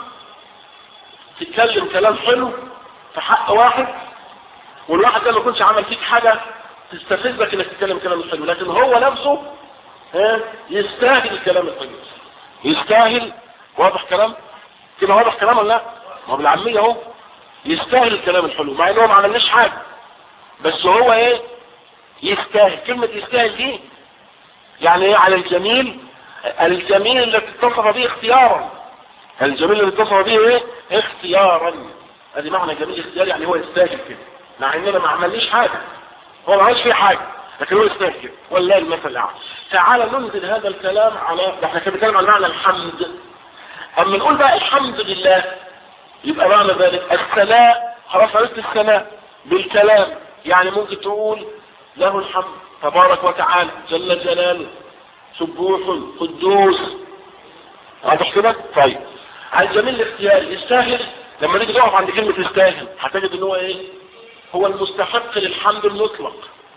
تتكلم كلام حلو في حق واحد والواحد ده ما يكونش عمل فيك حاجة تستفزك انك تتكلم كلام حلو لكن هو نفسه ها يستاهل الكلام الحلو يستاهل واضح كلام كده واضح كلام ولا لا ما هو بالعامية اهو يستاهل الكلام الحلو مع انه ما عملناش حاجة بس هو ايه يستاهل كلمة يستاهل دي يعني ايه على الجميل الجميل اللي اتصف به اختيارا الجميل اللي اتصف به ايه اختيارا ادي معنى جميل اختيار يعني هو يستاهل كده مع اننا ما عملناش حاجة هو ما عملش فيه حاجة لكن هو يستاهل كده والله المثل الاعلى تعالى ننزل هذا الكلام على ده احنا كنا بنتكلم عن معنى الحمد اما نقول بقى الحمد لله يبقى معنى ذلك الثناء خلاص عرفت الثناء بالكلام يعني ممكن تقول له الحمد تبارك وتعالى جل جلاله سبوح قدوس واضح كده طيب على الجميل الاختيار يستاهل لما نيجي نقف عند كلمة يستاهل هتجد ان هو ايه هو المستحق للحمد المطلق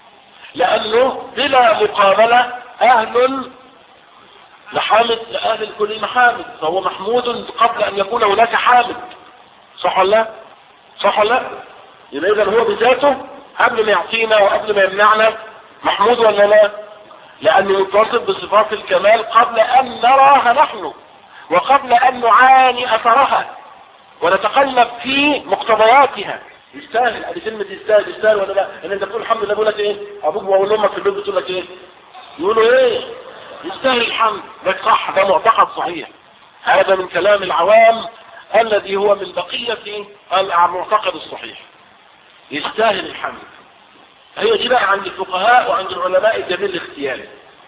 لانه بلا مقابلة اهل لحامد لأهل كل المحامد فهو محمود قبل ان يكون هناك حامد صح ولا لا صح ولا لا يبقى اذا هو بذاته قبل ما يعطينا وقبل ما يمنعنا محمود ولا لا لانه متصف بصفات الكمال قبل ان نراها نحن وقبل ان نعاني اثرها ونتقلب في مقتضياتها يستاهل ادي كلمة يستاهل يستاهل ولا لا ان انت تقول الحمد لله بيقول لك ايه ابوك واقول امك في البيت بتقول لك ايه يقولوا ايه يستاهل الحمد لك صح ده معتقد صحيح هذا من كلام العوام الذي هو من بقية المعتقد الصحيح يستاهل الحمد هي دي بقى عند الفقهاء وعند العلماء الجميل الاختياري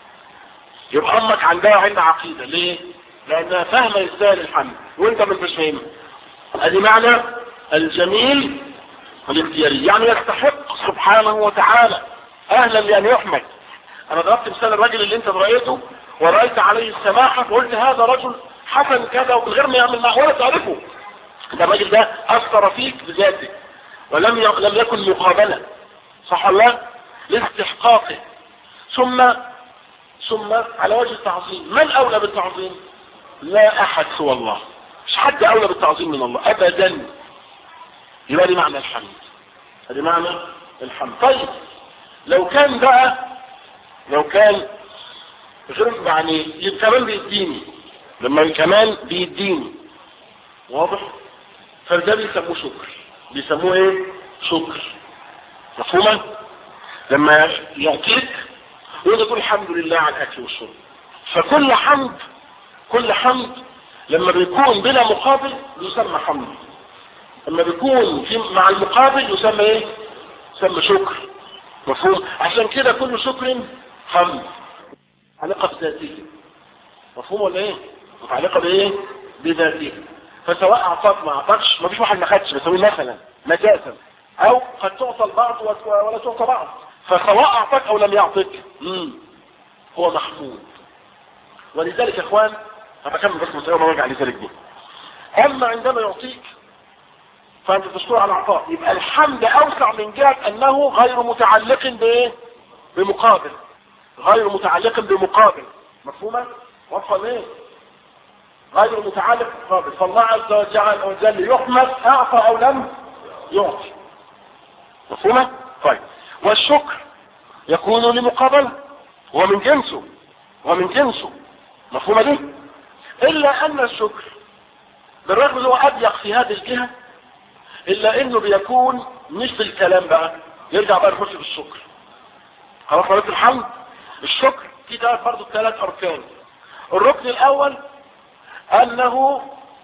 يبقى امك عندها علم عقيدة ليه لانها فاهمة يستاهل الحمد وانت ما انتش فاهمها ادي معنى الجميل الاختياري يعني يستحق سبحانه وتعالى اهلا لان يحمد انا ضربت مثال الرجل اللي انت رأيته ورأيت عليه السماحة وقلت هذا رجل حسن كذا ومن غير ما يعمل معه ولا تعرفه ده الراجل ده اثر فيك بذاته ولم ي... لم يكن مقابلة صح ولا لاستحقاقه ثم ثم على وجه التعظيم من اولى بالتعظيم لا احد سوى الله مش حد اولى بالتعظيم من الله ابدا يبقى دي معنى الحمد ادي معنى الحمد طيب لو كان بقى لو كان غير يعني كمان بيديني لما كمان بيديني واضح فده بيسموه شكر بيسموه ايه شكر مفهومة لما يعطيك وانت تقول الحمد لله على الاكل والشرب فكل حمد كل حمد لما بيكون بلا مقابل يسمى حمد لما بيكون في مع المقابل يسمى ايه يسمى شكر مفهوم عشان كده كل شكر حمد علاقة بذاته مفهوم ولا ايه متعلقة بايه بذاته فسواء اعطاك ما اعطاكش ما فيش واحد ما خدش بسوي مثلا مجازا او قد تعطى البعض ولا تعطى بعض فسواء اعطاك او لم يعطك مم. هو محمود ولذلك يا اخوان هبكمل بس مسألة ما نرجع لذلك دي اما عندما يعطيك فانت تشكر على العطاء يبقى الحمد اوسع من جهة انه غير متعلق بايه بمقابل غير متعلق بمقابل مفهومة وصل ايه غير متعلق بمقابل فالله عز وجل يحمد اعطى او لم يعطي مفهومة طيب والشكر يكون لمقابل هو من جنسه ومن جنسه مفهومة دي الا ان الشكر بالرغم هو اضيق في هذه الجهة الا انه بيكون مش بالكلام بقى يرجع بقى نخش في الشكر خلاص قلت الحمد الشكر في ثلاث برضه ثلاث اركان الركن الاول انه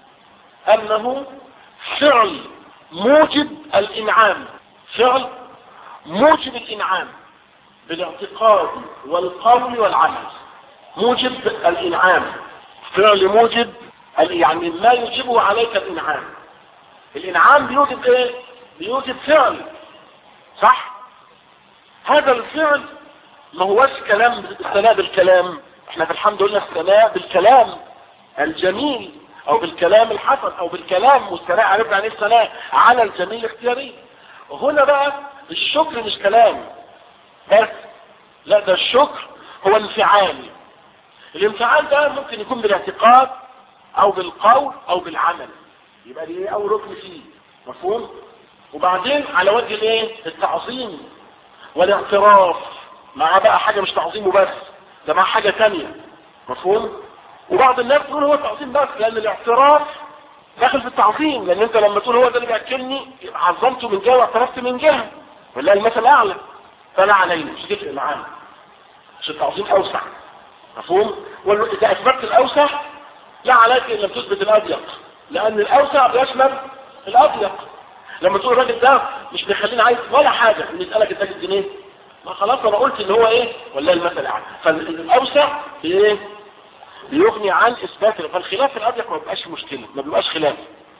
انه فعل موجب الانعام فعل موجب الانعام بالاعتقاد والقول والعمل موجب الانعام فعل موجب يعني ما يجبه عليك الانعام الانعام بيوجب ايه بيوجب فعل صح هذا الفعل ما هوش كلام الثناء بالكلام احنا في الحمد لله الثناء بالكلام الجميل او بالكلام الحسن او بالكلام والثناء عرفنا عن الثناء على الجميل الاختياري هنا بقى الشكر مش كلام بس لا ده الشكر هو انفعال الانفعال ده ممكن يكون بالاعتقاد او بالقول او بالعمل يبقى دي ايه اول ركن فيه مفهوم وبعدين على وجه الايه التعظيم والاعتراف مع بقى حاجة مش تعظيم وبس ده مع حاجة تانية مفهوم وبعض الناس تقول هو التعظيم بس لان الاعتراف داخل في التعظيم لان انت لما تقول هو ده اللي بياكلني يبقى عظمته من جهه واعترفت من جهه والله المثل اعلى فلا علينا مش تفرق معانا مش التعظيم اوسع مفهوم واذا اثبتت الاوسع لا عليك ان لم تثبت الاضيق لان الاوسع بيشمل الاضيق لما تقول الراجل ده مش بيخليني عايز ولا حاجه نسالك اداك الجنيه ما خلاص انا قلت ان هو ايه ولا المثل اعلى فالاوسع ايه بيغني عن اثبات فالخلاف في الابيض ما بيبقاش مشكله ما بيبقاش خلاف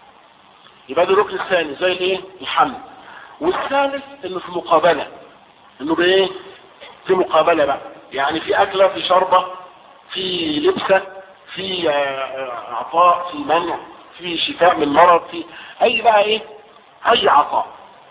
يبقى ده الركن الثاني زي الايه الحمل والثالث انه في مقابله انه بايه في مقابله بقى يعني في اكله في شربه في لبسه في اعطاء في منع في شفاء من مرض في اي بقى ايه اي عطاء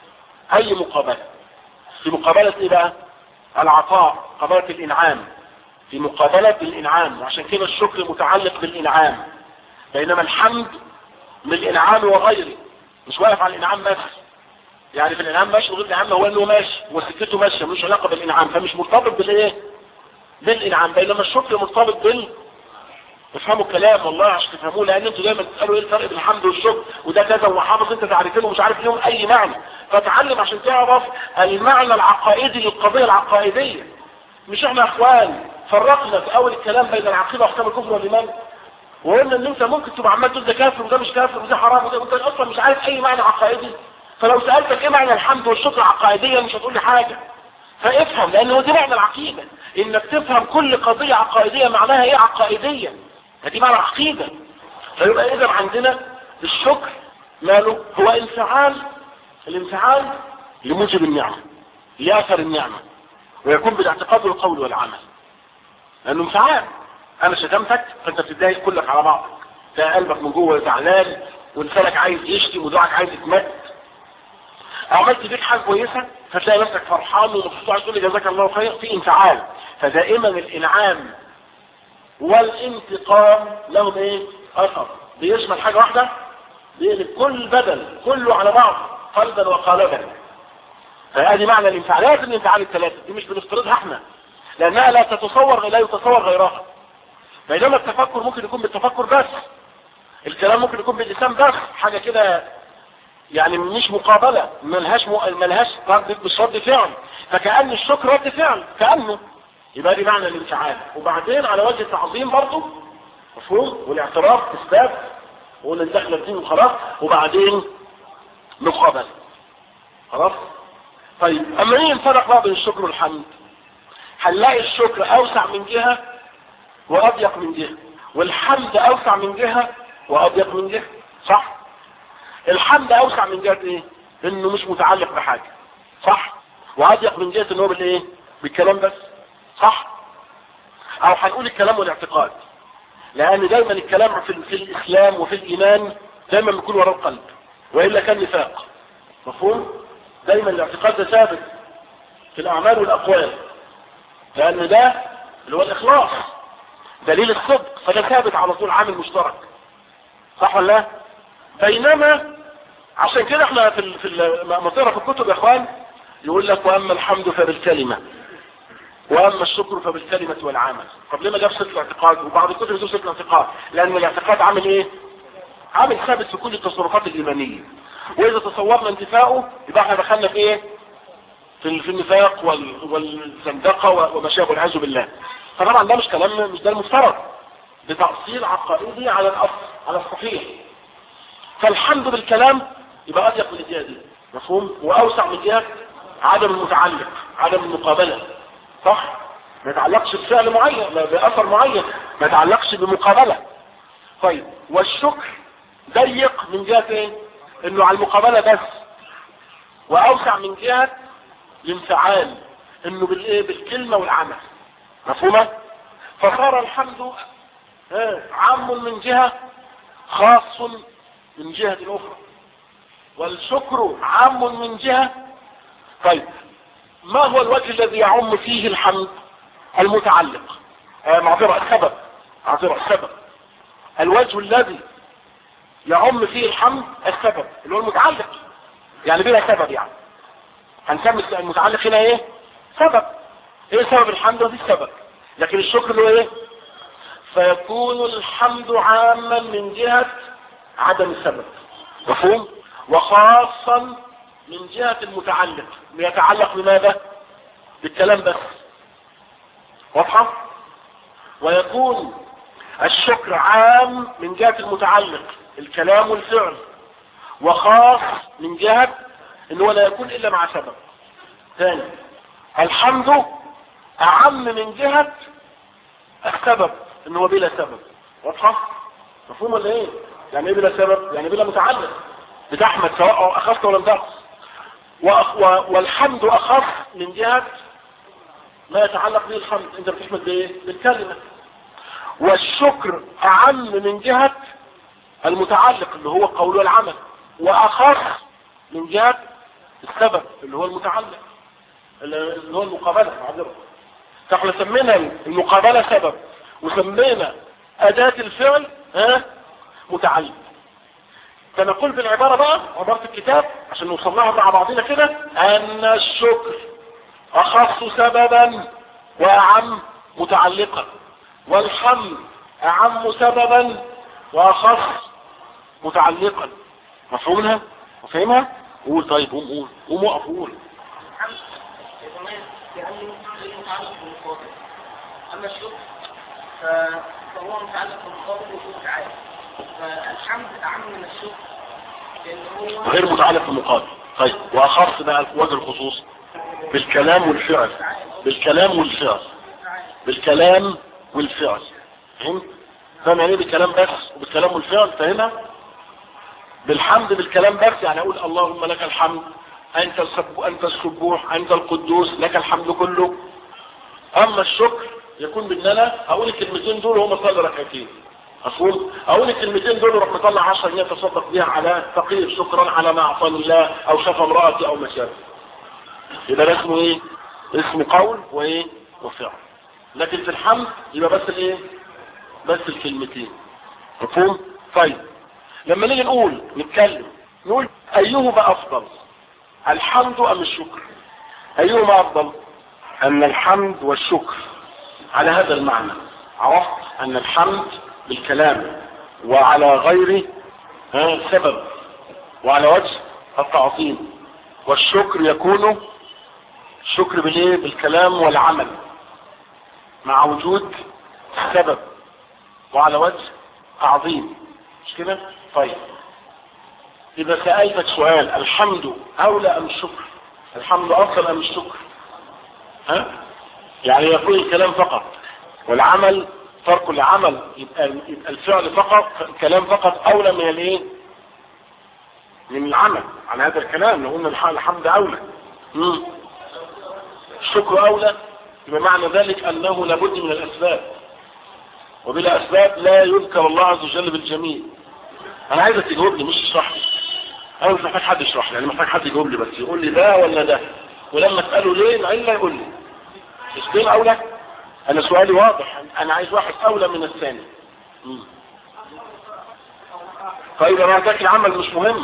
اي مقابله في مقابله ايه بقى العطاء قابله الانعام في مقابلة الإنعام وعشان كده الشكر متعلق بالإنعام بينما الحمد من الإنعام وغيره مش واقف على الإنعام بس يعني في الإنعام ماشي وغير الإنعام هو إنه ماشي وسكته ماشية ملوش علاقة بالإنعام فمش مرتبط بالإيه؟ بالإنعام بينما الشكر مرتبط بال تفهموا الكلام والله عشان تفهموه لان انتوا دايما تسالوا ايه الفرق بين الحمد والشكر وده كذا وحافظ انت تعرفينه ومش عارف ليهم اي معنى فتعلم عشان تعرف المعنى العقائدي للقضيه العقائديه مش احنا اخوان فرقنا في اول الكلام بين العقيده واحكام الكفر والايمان وقلنا ان انت ممكن تبقى عمال تقول ده كافر وده مش كافر وده حرام وده وانت اصلا مش عارف اي معنى عقائدي فلو سالتك ايه معنى الحمد والشكر عقائديا مش هتقول لي حاجه فافهم لان هو دي معنى العقيده انك تفهم كل قضيه عقائديه معناها ايه عقائديا هدي معنى عقيده فيبقى اذا عندنا الشكر ماله هو انفعال الانفعال لموجب النعمه لاثر النعمه ويكون بالاعتقاد والقول والعمل لانه انفعال انا شتمتك فانت بتتضايق كلك على بعضك تلاقي قلبك من جوه زعلان ولسانك عايز يشتم ودراعك عايز يتمد عملت بيك حاجه كويسه فتلاقي نفسك فرحان ومبسوط عايز تقول لي جزاك الله خير في انفعال فدائما الانعام والانتقام لهم ايه اثر بيشمل حاجه واحده بيقلب كل بدل كله على بعض قلبا وقالبا فهذه معنى الانفعالات الانفعال الثلاثه دي مش بنفترضها احنا لانها لا تتصور لا يتصور غيرها بينما التفكر ممكن يكون بالتفكر بس الكلام ممكن يكون باللسان بس حاجه كده يعني مش مقابلة ملهاش م... ملهاش رد مش رد فعل فكأن الشكر رد فعل كأنه يبقى دي معنى الانفعال وبعدين على وجه التعظيم برضه مفهوم والاعتراف اثبات وقلنا ندخل الدين وخلاص وبعدين مقابلة خلاص طيب اما ايه الفرق بقى بين الشكر والحمد هنلاقي الشكر اوسع من جهة واضيق من جهة والحمد اوسع من جهة واضيق من جهة صح الحمد اوسع من جهة ايه انه مش متعلق بحاجة صح واضيق من جهة انه بالايه بالكلام بس صح او هنقول الكلام والاعتقاد لان دايما الكلام في, في الاسلام وفي الايمان دايما بيكون وراه القلب والا كان نفاق مفهوم دايما الاعتقاد ده ثابت في الاعمال والاقوال لان ده اللي هو الاخلاص دليل الصدق فده ثابت على طول عامل مشترك صح ولا لا بينما عشان كده احنا في في لما تقرا في الكتب يا اخوان يقول لك واما الحمد فبالكلمه واما الشكر فبالكلمه والعمل طب ليه ما جابش صفه الاعتقاد وبعض الكتب بتقول صفه الاعتقاد لان الاعتقاد عامل ايه عامل ثابت في كل التصرفات الايمانيه واذا تصورنا انتفاؤه يبقى احنا دخلنا في ايه في في النفاق وال والزندقه وما شابه والعياذ بالله فطبعا ده مش كلام مش ده المفترض بتأصيل عقائدي على الاصل على الصحيح فالحمد بالكلام يبقى اضيق من الجهه دي مفهوم واوسع من جهه عدم المتعلق عدم المقابله صح ما يتعلقش بفعل معين لا باثر معين ما يتعلقش بمقابله طيب والشكر ضيق من جهه ايه انه على المقابله بس واوسع من جهه الانفعال انه بالايه بالكلمه والعمل مفهومه فصار الحمد عام من جهه خاص من جهة أخرى والشكر عام من جهة طيب ما هو الوجه الذي يعم فيه الحمد المتعلق آه معذرة السبب معذرة السبب الوجه الذي يعم فيه الحمد السبب اللي هو المتعلق يعني بلا سبب يعني هنسمي المتعلق هنا ايه سبب ايه سبب الحمد وفي السبب لكن الشكر اللي هو ايه فيكون الحمد عاما من جهة عدم السبب مفهوم وخاصا من جهة المتعلق يتعلق بماذا بالكلام بس واضحة ويكون الشكر عام من جهة المتعلق الكلام والفعل وخاص من جهة انه لا يكون الا مع سبب ثاني الحمد اعم من جهة السبب ان هو بلا سبب واضحة مفهوم ولا ايه يعني ايه بلا سبب يعني بلا متعلق بتحمد سواء اخذت ولا تأخذ والحمد اخف من جهة ما يتعلق به الحمد انت بتحمد بايه بالكلمة والشكر اعم من جهة المتعلق اللي هو قول والعمل واخف من جهة السبب اللي هو المتعلق اللي هو المقابلة معذرة فاحنا سمينا المقابلة سبب وسمينا اداة الفعل ها متعلق فنقول بالعبارة بقى عبارة الكتاب عشان نوصل لها مع بعضنا كده ان الشكر اخص سببا واعم متعلقا والحمد اعم سببا واخص متعلقا مفهومها مفهمها قول طيب قوم قول قوم وقف قول اما الشكر فهو متعلق بالمقابل وجود تعالى فالحمد اعم من الشكر لان هو غير متعلق بالمقابل طيب واخص بقى وجه الخصوص بالكلام والفعل بالكلام والفعل بالكلام والفعل فهمت فاهم يعني ايه بالكلام بس وبالكلام والفعل فاهمها بالحمد بالكلام بس يعني اقول اللهم لك الحمد انت السب انت السبوح انت القدوس لك الحمد كله اما الشكر يكون بان انا اقول الكلمتين دول وهم صلي ركعتين مفهوم اقول الكلمتين دول وراح مطلع 10 جنيه تصدق بيها على فقير شكرا على ما اعطاني الله او شفى امراتي او ما شابه يبقى ده اسمه ايه اسمه قول وايه وفعل لكن في الحمد يبقى بس الايه بس الكلمتين مفهوم طيب لما نيجي نقول نتكلم نقول ايهما افضل الحمد ام الشكر ايهما افضل ان الحمد والشكر على هذا المعنى عرفت ان الحمد بالكلام وعلى غير ها سبب وعلى وجه التعظيم والشكر يكون الشكر بالايه بالكلام والعمل مع وجود السبب وعلى وجه تعظيم مش كده طيب إذا سألتك سؤال الحمد أولى أم الشكر الحمد أفضل أم الشكر ها يعني يكون الكلام فقط والعمل ترك العمل يبقى, يبقى الفعل فقط الكلام فقط أولى من الايه من العمل على هذا الكلام لو قلنا الحمد أولى مم. الشكر أولى يبقى معنى ذلك أنه لابد من الأسباب وبلا أسباب لا يذكر الله عز وجل بالجميل انا عايزك تجاوبني مش تشرح لي انا مش محتاج حد يشرح لي انا محتاج حد يجاوب لي بس يقول لي ده ولا ده ولما اساله ليه العله يقول لي مش دين اولى انا سؤالي واضح انا عايز واحد اولى من الثاني مم. طيب انا ذاك العمل مش مهم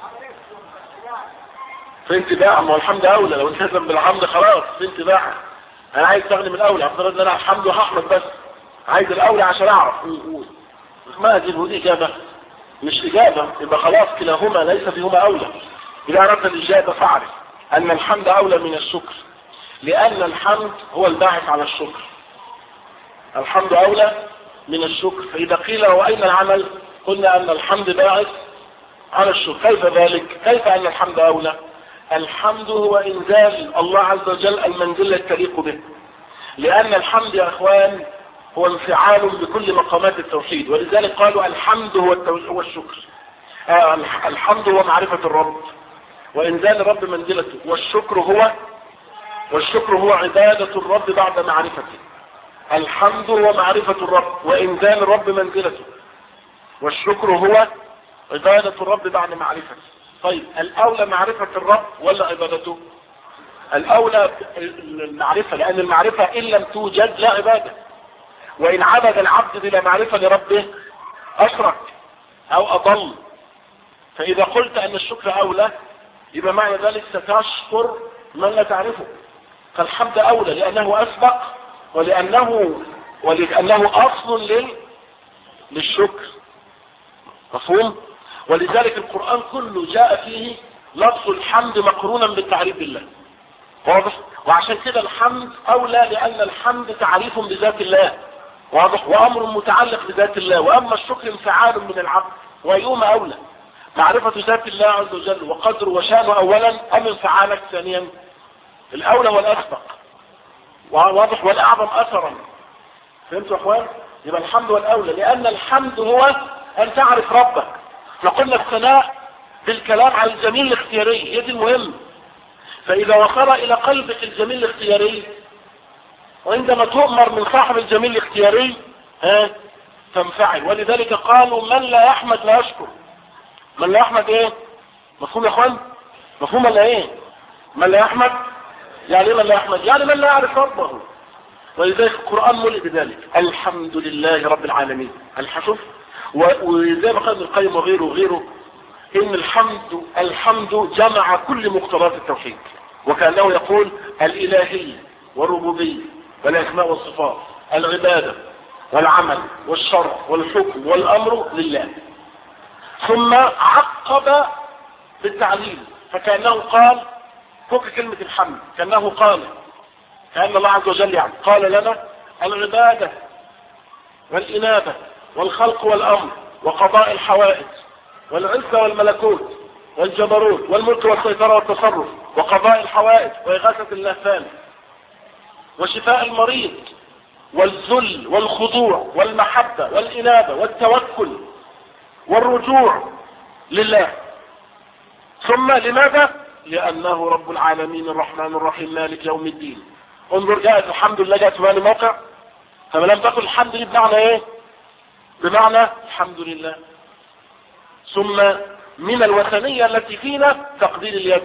في انتباع ما هو الحمد اولى لو التزم بالحمد خلاص في انتباع انا عايز استخدم الاولى افترض ان انا الحمد وهحمد بس عايز الاولى عشان اعرف قول ما دي ودي اجابه مش إجابة يبقى خلاص كلاهما ليس فيهما أولى إذا أردت الإجابة فاعرف أن الحمد أولى من الشكر لأن الحمد هو الباعث على الشكر الحمد أولى من الشكر فإذا قيل وأين العمل قلنا أن الحمد باعث على الشكر كيف ذلك كيف أن الحمد أولى الحمد هو إنزال الله عز وجل المنزلة التليق به لأن الحمد يا أخوان هو انفعال بكل مقامات التوحيد ولذلك قالوا الحمد هو, هو الشكر آه الحمد هو معرفة الرب وإنزال الرب منزلته والشكر هو والشكر هو عبادة الرب بعد معرفته الحمد هو معرفة الرب وإنزال الرب منزلته والشكر هو عبادة الرب بعد معرفته طيب الأولى معرفة الرب ولا عبادته الاولى المعرفة لان المعرفة ان لم توجد لا عبادة وان عبد العبد بلا معرفة لربه اشرك او اضل فاذا قلت ان الشكر اولى يبقى معنى ذلك ستشكر من لا تعرفه فالحمد اولى لانه اسبق ولانه ولانه اصل لل للشكر مفهوم ولذلك القرآن كله جاء فيه لفظ الحمد مقرونا بالتعريف بالله واضح وعشان كده الحمد اولى لان الحمد تعريف بذات الله واضح وامر متعلق بذات الله واما الشكر انفعال من العبد وايهما اولى معرفة ذات الله عز وجل وقدر وشانه اولا ام انفعالك ثانيا الاولى والاسبق واضح والاعظم اثرا فهمتوا يا اخوان يبقى الحمد والاولى لان الحمد هو ان تعرف ربك فقلنا الثناء بالكلام على الجميل الاختياري هي دي المهم فاذا وصل الى قلبك الجميل الاختياري وعندما تؤمر من صاحب الجميل الاختياري ها تنفعل ولذلك قالوا من لا يحمد لا يشكر من لا يحمد ايه مفهوم يا اخوان مفهوم ولا ايه من لا يحمد يعني ايه من لا يحمد يعني من لا يعرف ربه ولذلك القرآن ملئ بذلك الحمد لله رب العالمين الحشف وزي ما قال ابن القيم وغيره وغيره ان الحمد الحمد جمع كل مقتضيات التوحيد وكأنه يقول الالهية والربوبية والاسماء والصفات العبادة والعمل والشرع والحكم والامر لله ثم عقب بالتعليل فكأنه قال فوق كلمة الحمد كأنه قال كأن الله عز وجل يعني قال لنا العبادة والإنابة والخلق والأمر وقضاء الحوائج والعزة والملكوت والجبروت والملك والسيطرة والتصرف وقضاء الحوائج وإغاثة اللهفان وشفاء المريض والذل والخضوع والمحبة والإنابة والتوكل والرجوع لله ثم لماذا؟ لأنه رب العالمين الرحمن الرحيم مالك يوم الدين انظر جاءت الحمد لله جاءت في موقع فما لم تقل الحمد لله بمعنى ايه بمعنى الحمد لله ثم من الوثنية التي فينا تقدير اليد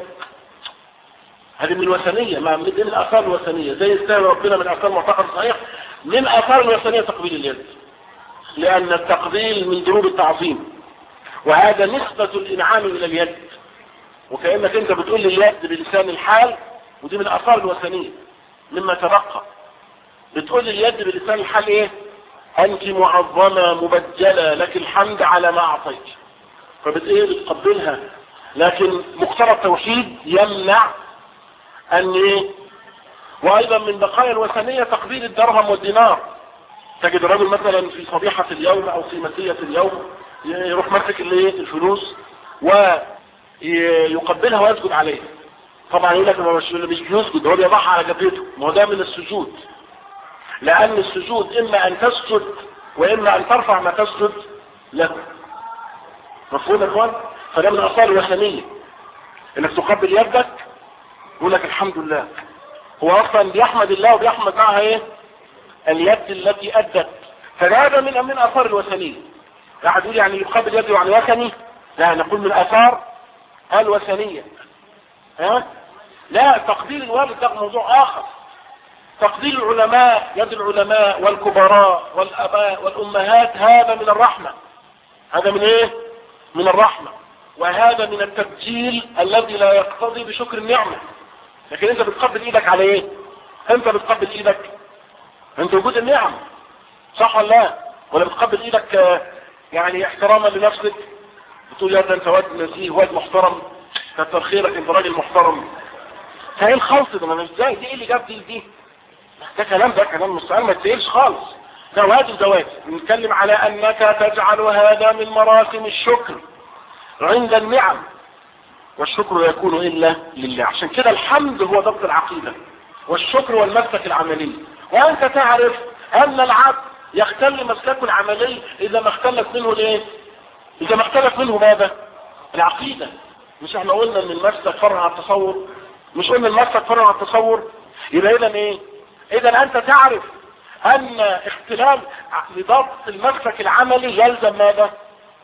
هذه من الوثنية ما من من اثار الوثنية زي استاذ ربنا من اثار معتقد صحيح من اثار الوثنية تقبيل اليد لان التقبيل من دروب التعظيم وهذا نسبة الانعام الى اليد وكأنك انت بتقول لليد بلسان الحال ودي من اثار الوثنية مما تبقى بتقول اليد بلسان الحال ايه انت معظمة مبجلة لك الحمد على ما اعطيت فبت ايه بتقبلها لكن مقتضى التوحيد يمنع ان ايه وايضا من بقايا الوثنية تقبيل الدرهم والدينار تجد الرجل مثلا في صبيحة اليوم او في مسية اليوم يروح ماسك الايه الفلوس ويقبلها ويسجد عليها طبعا يقول لك ما مش مش بيسجد هو بيضعها على جبهته ما هو ده من السجود لان السجود اما ان تسجد واما ان ترفع ما تسجد له مفهوم يا اخوان فده من اثار الوثنيه انك تقبل يدك يقول لك الحمد لله هو اصلا بيحمد الله وبيحمد معها ايه اليد التي ادت فهذا من من اثار الوثنيه واحد يقول يعني يقبل يده يعني وثني لا نقول من اثار الوثنيه ها لا تقدير الوالد ده موضوع اخر تقدير العلماء يد العلماء والكبراء والاباء والامهات هذا من الرحمة هذا من ايه من الرحمة وهذا من التبجيل الذي لا يقتضي بشكر النعمة لكن انت بتقبل ايدك على ايه انت بتقبل ايدك انت وجود النعم صح ولا لا ولا بتقبل ايدك يعني احتراما لنفسك بتقول يا ده انت واد نزيه واد محترم كتر خيرك انت راجل محترم فايه الخلط ده ما ازاي دي ايه اللي جاب دي دي ده كلام ده كلام مستعان ما تسيرش خالص ده واجب ده واجب نتكلم على انك تجعل هذا من مراسم الشكر عند النعم والشكر يكون الا لله عشان كده الحمد هو ضبط العقيدة والشكر هو المسلك العملي وانت تعرف ان العبد يختل مسلكه العملي اذا ما اختلت منه الايه اذا ما اختلف منه ماذا العقيدة مش احنا قلنا ان المسلك فرع على التصور مش قلنا المسلك فرع على التصور يبقى اذا ايه اذا انت تعرف ان اختلال لضبط المسلك العملي يلزم ماذا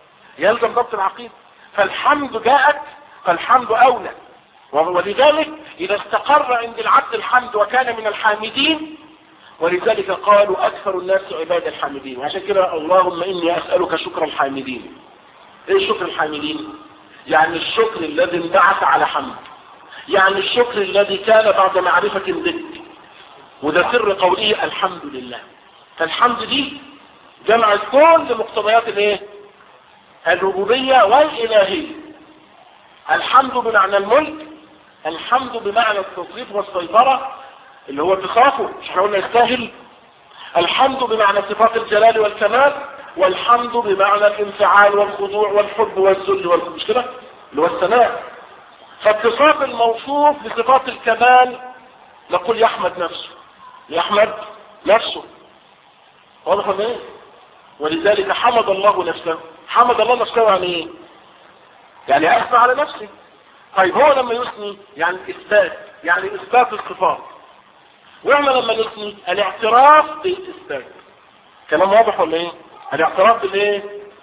يلزم ضبط العقيدة فالحمد جاءت فالحمد اولى ولذلك إذا استقر عند العبد الحمد وكان من الحامدين ولذلك قالوا أكثر الناس عباد الحامدين عشان كده اللهم إني أسألك شكر الحامدين إيه شكر الحامدين يعني الشكر الذي انبعث على حمد يعني الشكر الذي كان بعد معرفة ضد وده سر قوله الحمد لله فالحمد دي جمعت كل مقتضيات الايه الربوبية والإلهية الحمد بمعنى الملك الحمد بمعنى التصريف والسيطرة اللي هو اتصافه مش احنا قلنا يستاهل الحمد بمعنى صفات الجلال والكمال والحمد بمعنى الانفعال والخضوع والحب والذل والخضوع مش كده اللي هو الثناء فاتصاف الموصوف بصفات الكمال نقول يحمد نفسه يحمد نفسه واضح ولا ايه ولذلك حمد الله نفسه حمد الله نفسه يعني ايه يعني اثنى على نفسه طيب هو لما يثني يعني اثبات يعني اثبات الصفات واحنا لما نثني الاعتراف بالاثبات كلام واضح ولا ايه الاعتراف بالايه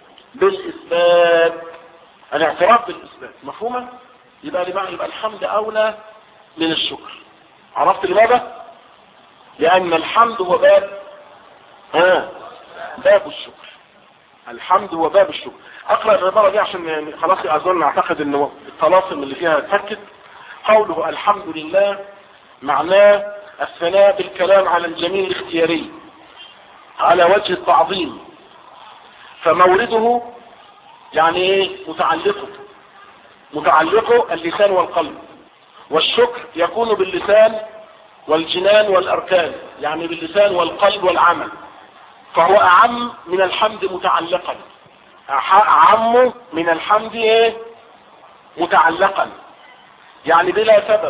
بالاثبات الاعتراف بالاثبات مفهومه يبقى لمعنى يبقى الحمد اولى من الشكر عرفت لماذا لان الحمد هو باب ها باب الشكر الحمد هو باب الشكر اقرا العباره دي عشان يعني خلاص اظن اعتقد ان الطلاسم اللي فيها اتفكت قوله الحمد لله معناه الثناء بالكلام على الجميل الاختياري على وجه التعظيم فمورده يعني ايه متعلقه متعلقه اللسان والقلب والشكر يكون باللسان والجنان والاركان يعني باللسان والقلب والعمل فهو اعم من الحمد متعلقا اعم من الحمد ايه متعلقا يعني بلا سبب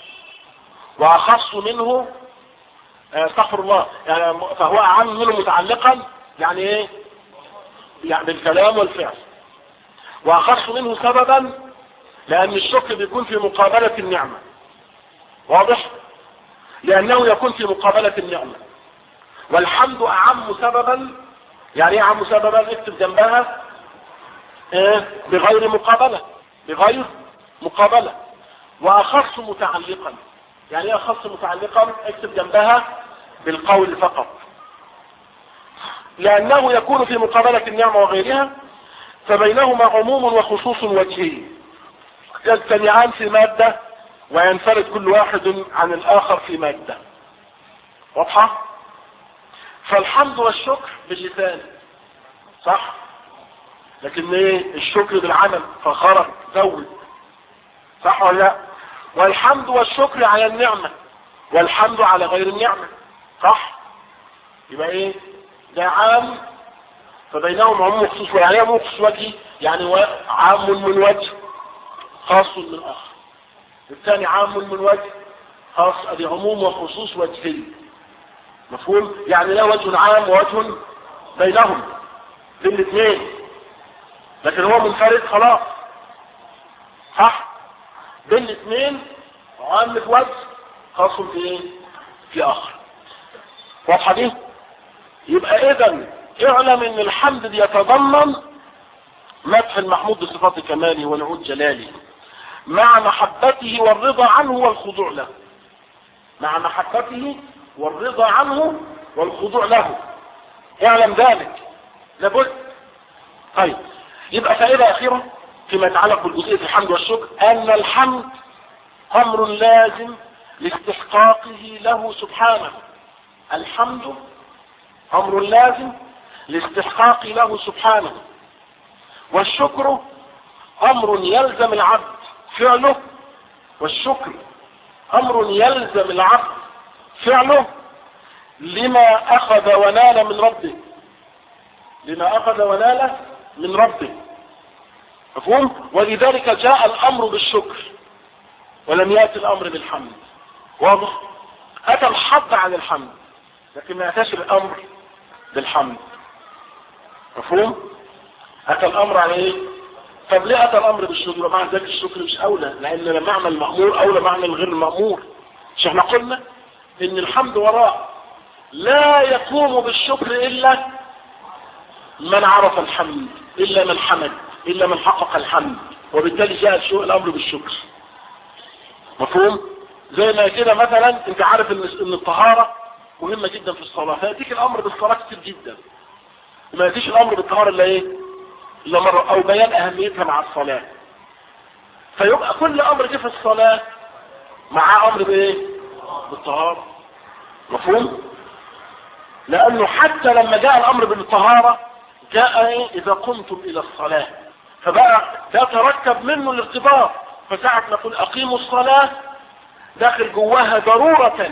واخص منه استغفر الله يعني فهو اعم منه متعلقا يعني ايه يعني بالكلام والفعل واخص منه سببا لان الشكر بيكون في مقابلة النعمة واضح لانه يكون في مقابلة النعمة والحمد اعم سببا يعني ايه اعم سببا اكتب جنبها ايه بغير مقابلة بغير مقابلة واخص متعلقا يعني ايه اخص متعلقا اكتب جنبها بالقول فقط لانه يكون في مقابلة النعمة وغيرها فبينهما عموم وخصوص وجهي يجتمعان في مادة وينفرد كل واحد عن الاخر في مادة واضحة فالحمد والشكر باللسان صح لكن ايه الشكر بالعمل فخرج زود صح ولا لا والحمد والشكر على النعمة والحمد على غير النعمة صح يبقى ايه ده عام فبينهم عموم خصوص يعني عموم خصوص وجهي يعني عام من وجه خاص من اخر الثاني عام من وجه خاص ادي عموم وخصوص وجهي مفهوم يعني لا وجه عام ووجه بينهم بين الاثنين لكن هو منفرد خلاص صح بين الاثنين عام في وجه خاص في ايه في اخر واضحه دي يبقى اذا اعلم ان الحمد يتضمن مدح المحمود بصفات كماله ونعود جلاله مع محبته والرضا عنه والخضوع له مع محبته والرضا عنه والخضوع له اعلم ذلك لابد طيب يبقى فائدة أخيرة فيما يتعلق بالجزئية الحمد والشكر أن الحمد أمر لازم لاستحقاقه له سبحانه الحمد أمر لازم لاستحقاق له سبحانه والشكر أمر يلزم العبد فعله والشكر أمر يلزم العبد فعله لما أخذ ونال من ربه لما أخذ ونال من ربه مفهوم ولذلك جاء الأمر بالشكر ولم يأتي الأمر بالحمد واضح أتى الحظ عن الحمد لكن ما أتاش الأمر بالحمد مفهوم أتى الأمر على إيه طب ليه أتى الأمر بالشكر ومع ذلك الشكر مش أولى لأن معنى المأمور أولى معنى الغير المأمور مش احنا قلنا ان الحمد وراء لا يقوم بالشكر الا من عرف الحمد الا من حمد الا من حقق الحمد وبالتالي جاء الامر بالشكر مفهوم زي ما كده مثلا انت عارف ان ان الطهارة مهمة جدا في الصلاة فيأتيك الامر بالصلاة كتير جدا ما يأتيش الامر بالطهارة الا ايه الا مرة او بيان اهميتها مع الصلاة فيبقى كل امر جه في الصلاة مع امر بايه بالطهارة مفهوم لانه حتى لما جاء الامر بالطهارة جاء ايه اذا قمتم الى الصلاة فبقى يتركب منه الارتباط فساعة نقول اقيموا الصلاة داخل جواها ضرورة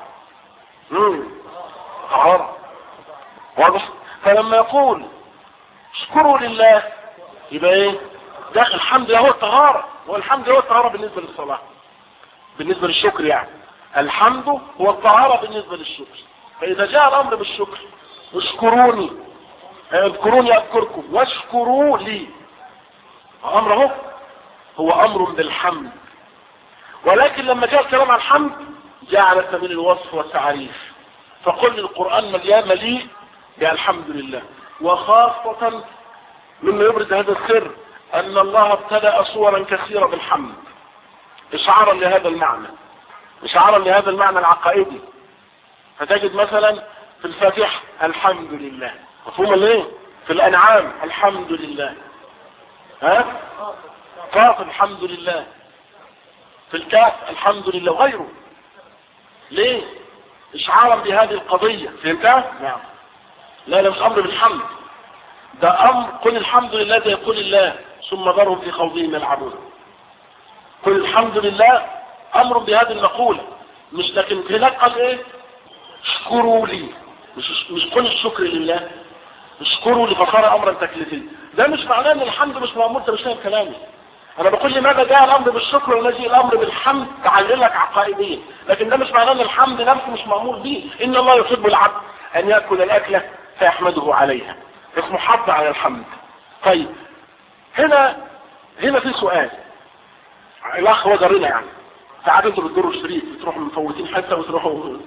امم طهارة واضح فلما يقول اشكروا لله يبقى ايه ده الحمد لله هو الطهارة والحمد لله هو الطهارة بالنسبة للصلاة بالنسبة للشكر يعني الحمد هو الطهارة بالنسبة للشكر فإذا جاء الأمر بالشكر اشكروني اذكروني أذكركم واشكروا لي أمر هو هو أمر بالحمد ولكن لما جاء الكلام عن الحمد جاء على سبيل الوصف والتعريف فقل القرآن مليان مليء بالحمد لله وخاصة مما يبرز هذا السر أن الله ابتدأ صورا كثيرة بالحمد إشعارا لهذا المعنى إشعارا لهذا المعنى العقائدي فتجد مثلا في الفاتحة الحمد لله مفهوم ليه في الأنعام الحمد لله ها قاف الحمد لله في الكاف الحمد لله وغيره ليه اشعارا بهذه القضية فهمتها نعم لا لا مش امر بالحمد ده امر قل الحمد لله ده يقول الله ثم ذرهم في خوضهم يلعبون قل الحمد لله امر بهذه المقولة مش لكن هناك قال ايه اشكروا لي مش مش قل الشكر لله اشكروا لي فصار امرا تكليفيا ده مش معناه ان الحمد مش مامور انت مش فاهم كلامي انا بقول لماذا جاء الامر بالشكر ونجي الامر بالحمد تعللك عقائديا لكن ده مش معناه ان الحمد نفسه مش مامور به ان الله يحب العبد ان ياكل الاكله فيحمده عليها اسمه حظ على الحمد طيب هنا هنا في سؤال الاخ هو جارنا يعني ساعات انتوا بتجروا الشريط بتروحوا مفوتين حته وتروحوا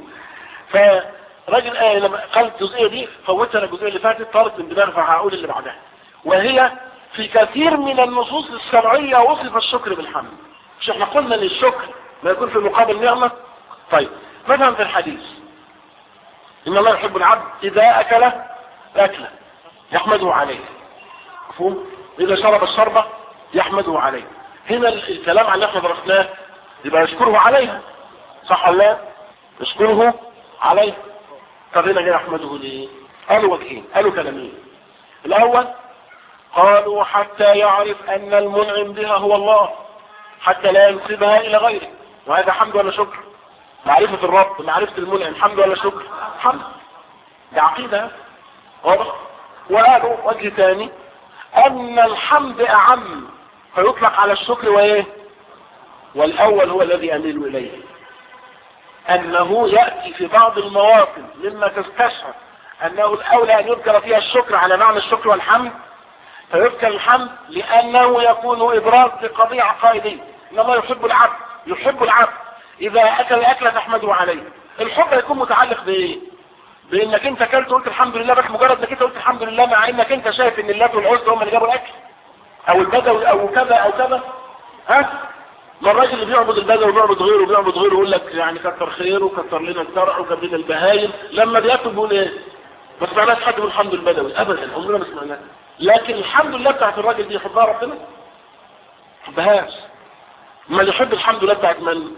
فراجل آه لما قال الجزئيه دي فوتت انا الجزئيه اللي فاتت طارت من دماغي فهقول اللي بعدها وهي في كثير من النصوص الشرعيه وصف الشكر بالحمد مش احنا قلنا ان الشكر ما يكون في مقابل نعمه طيب مثلا في الحديث ان الله يحب العبد اذا اكل اكله يحمده عليه مفهوم اذا شرب الشربة يحمده عليه هنا الكلام عن اللي احنا درسناه يبقى يشكره عليها صح ولا لا يشكره عليه طب هنا جاي يحمده ليه قالوا وجهين قالوا كلامين الاول قالوا حتى يعرف ان المنعم بها هو الله حتى لا ينسبها الى غيره وهذا حمد ولا شكر معرفة الرب معرفة المنعم حمد ولا شكر حمد ده عقيدة واضح وقالوا وجه ثاني ان الحمد اعم فيطلق على الشكر وايه والاول هو الذي اميل اليه انه يأتي في بعض المواطن مما تستشعر انه الاولى ان يذكر فيها الشكر على معنى الشكر والحمد فيذكر الحمد لانه يكون ابراز لقضية عقائدية ان الله يحب العبد يحب العبد اذا اكل اكلة تحمده عليه الحب يكون متعلق بايه بانك انت اكلت وقلت الحمد لله بس مجرد انك انت قلت الحمد لله مع انك انت شايف ان اللات والعزة هم اللي جابوا الاكل او البدوي او كذا او كذا ها ما الراجل اللي بيعبد البدوي وبيعبد غيره وبيعبد غيره يقول لك يعني كتر خيره وكتر لنا الزرع وجاب لنا البهايم لما بياكل بيقول ايه ما سمعناش حد من الحمد البدوي ابدا عمرنا ما سمعناه لكن الحمد لله بتاعت الراجل دي يحبها ربنا حبهاش ما يحب الحمد لله بتاعت من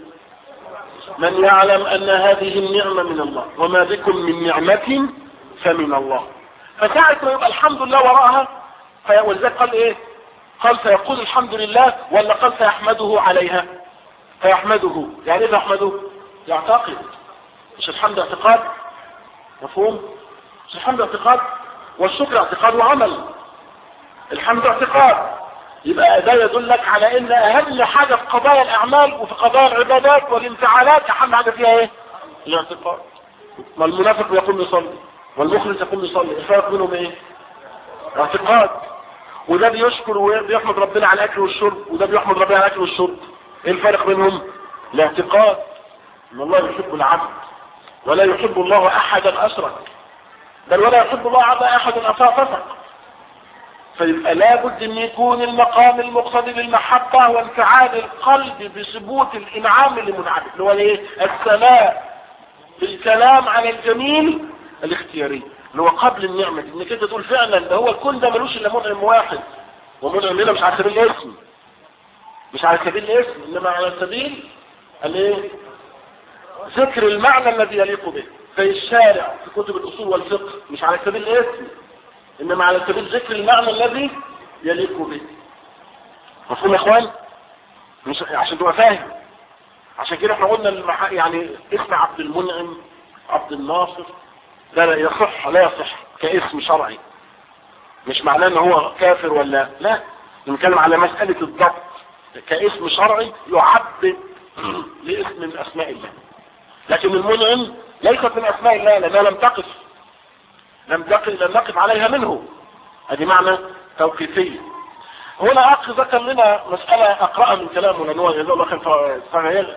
من يعلم ان هذه النعمة من الله وما بكم من نعمة فمن الله فساعة ما يبقى الحمد لله وراءها ولذلك قال ايه قال سيقول الحمد لله ولا قال سيحمده عليها فيحمده يعني ايه يحمده يعتقد مش الحمد اعتقاد مفهوم مش الحمد اعتقاد والشكر اعتقاد وعمل الحمد اعتقاد يبقى ده يدلك على ان اهم حاجة في قضايا الاعمال وفي قضايا العبادات والانفعالات اهم حاجة فيها ايه الاعتقاد والمنافق يقوم يصلي والمخلص يقوم يصلي الفرق بينهم ايه اعتقاد وده بيشكر وبيحمد ربنا على الاكل والشرب وده بيحمد ربنا على الاكل والشرب ايه الفرق بينهم الاعتقاد ان الله يحب العبد ولا يحب الله احدا اشرك بل ولا يحب الله عبد احدا افسق فيبقى لابد ان يكون المقام المقتضي للمحبة وانفعال القلب بثبوت الانعام لمنعم اللي هو ايه الثناء بالكلام على الجميل الاختياري اللي هو قبل النعمة انك انت تقول فعلا ده هو الكون ده ملوش الا منعم واحد ومنعم هنا مش على سبيل الاسم مش على سبيل الاسم انما على سبيل الايه ذكر المعنى الذي يليق به زي الشارع في كتب الاصول والفقه مش على سبيل الاسم انما على سبيل ذكر المعنى الذي يليق به مفهوم يا اخوان مش عشان تبقى فاهم عشان كده احنا قلنا المح... يعني اسم عبد المنعم عبد الناصر لا لا يصح لا يصح كاسم شرعي مش معناه ان هو كافر ولا لا نتكلم على مسألة الضبط كاسم شرعي يعبد لاسم من اسماء الله لكن المنعم ليست من اسماء الله لانها لم تقف لم تقف لم نقف عليها منه ادي معنى توقيفية هنا اخ ذكر لنا مسألة اقرأها من كلامه لان هو جزاه الله خير فهي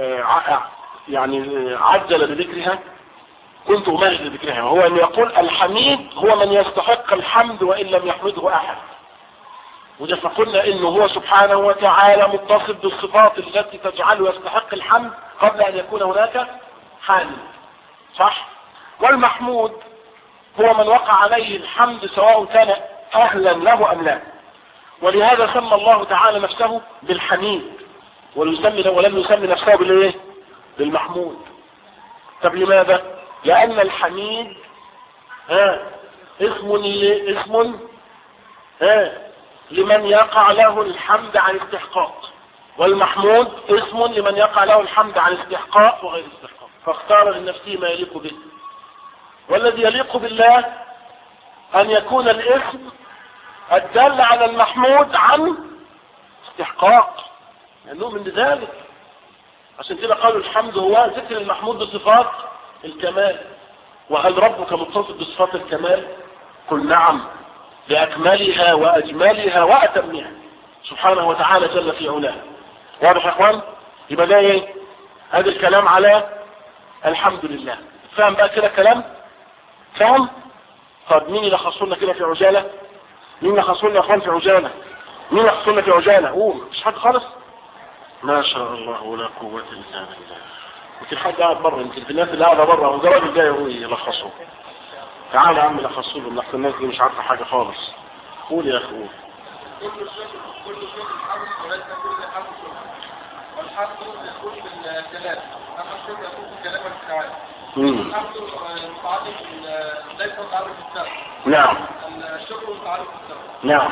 يعني عجل بذكرها كنت امهد بذكرها وهو ان يقول الحميد هو من يستحق الحمد وان لم يحمده احد وده فقلنا انه هو سبحانه وتعالى متصف بالصفات التي تجعله يستحق الحمد قبل ان يكون هناك حامد صح والمحمود هو من وقع عليه الحمد سواء كان اهلا له ام لا ولهذا سمى الله تعالى نفسه بالحميد وليسمي ولم يسمي نفسه بالايه بالمحمود طب لماذا لان الحميد ها اسم ل... اسم ها لمن يقع له الحمد عن استحقاق والمحمود اسم لمن يقع له الحمد عن استحقاق وغير استحقاق فاختار لنفسه ما يليق به والذي يليق بالله ان يكون الاسم الدل على المحمود عن استحقاق لانه من ذلك عشان كده قالوا الحمد هو ذكر المحمود بصفات الكمال وهل ربك متصف بصفات الكمال قل نعم بأكملها وأجملها وأتمها سبحانه وتعالى جل في علاه واضح يا اخوان يبقى ده ايه هذا الكلام على الحمد لله فاهم بقى كده كلام فاهم طب مين اللي خصونا كده في عجالة مين اللي خصونا يا اخوان في عجالة مين اللي خصونا في عجالة قوم مش حد خالص ما شاء الله ولا قوة الا بالله يمكن حد قاعد بره يمكن الناس اللي قاعده بره وده راجل جاي هو يلخصه تعال يا عم لخصوا له احسن الناس دي مش عارفه حاجه خالص قول يا اخي قول كل شيء كل شيء حمد وليس كل حمد شكر والحمد يكون بالكلام اما الشكر يكون بالكلام والافعال مم. الحمد متعلق بال- ليس متعلق بالسبب نعم الشكر متعلق بالسبب نعم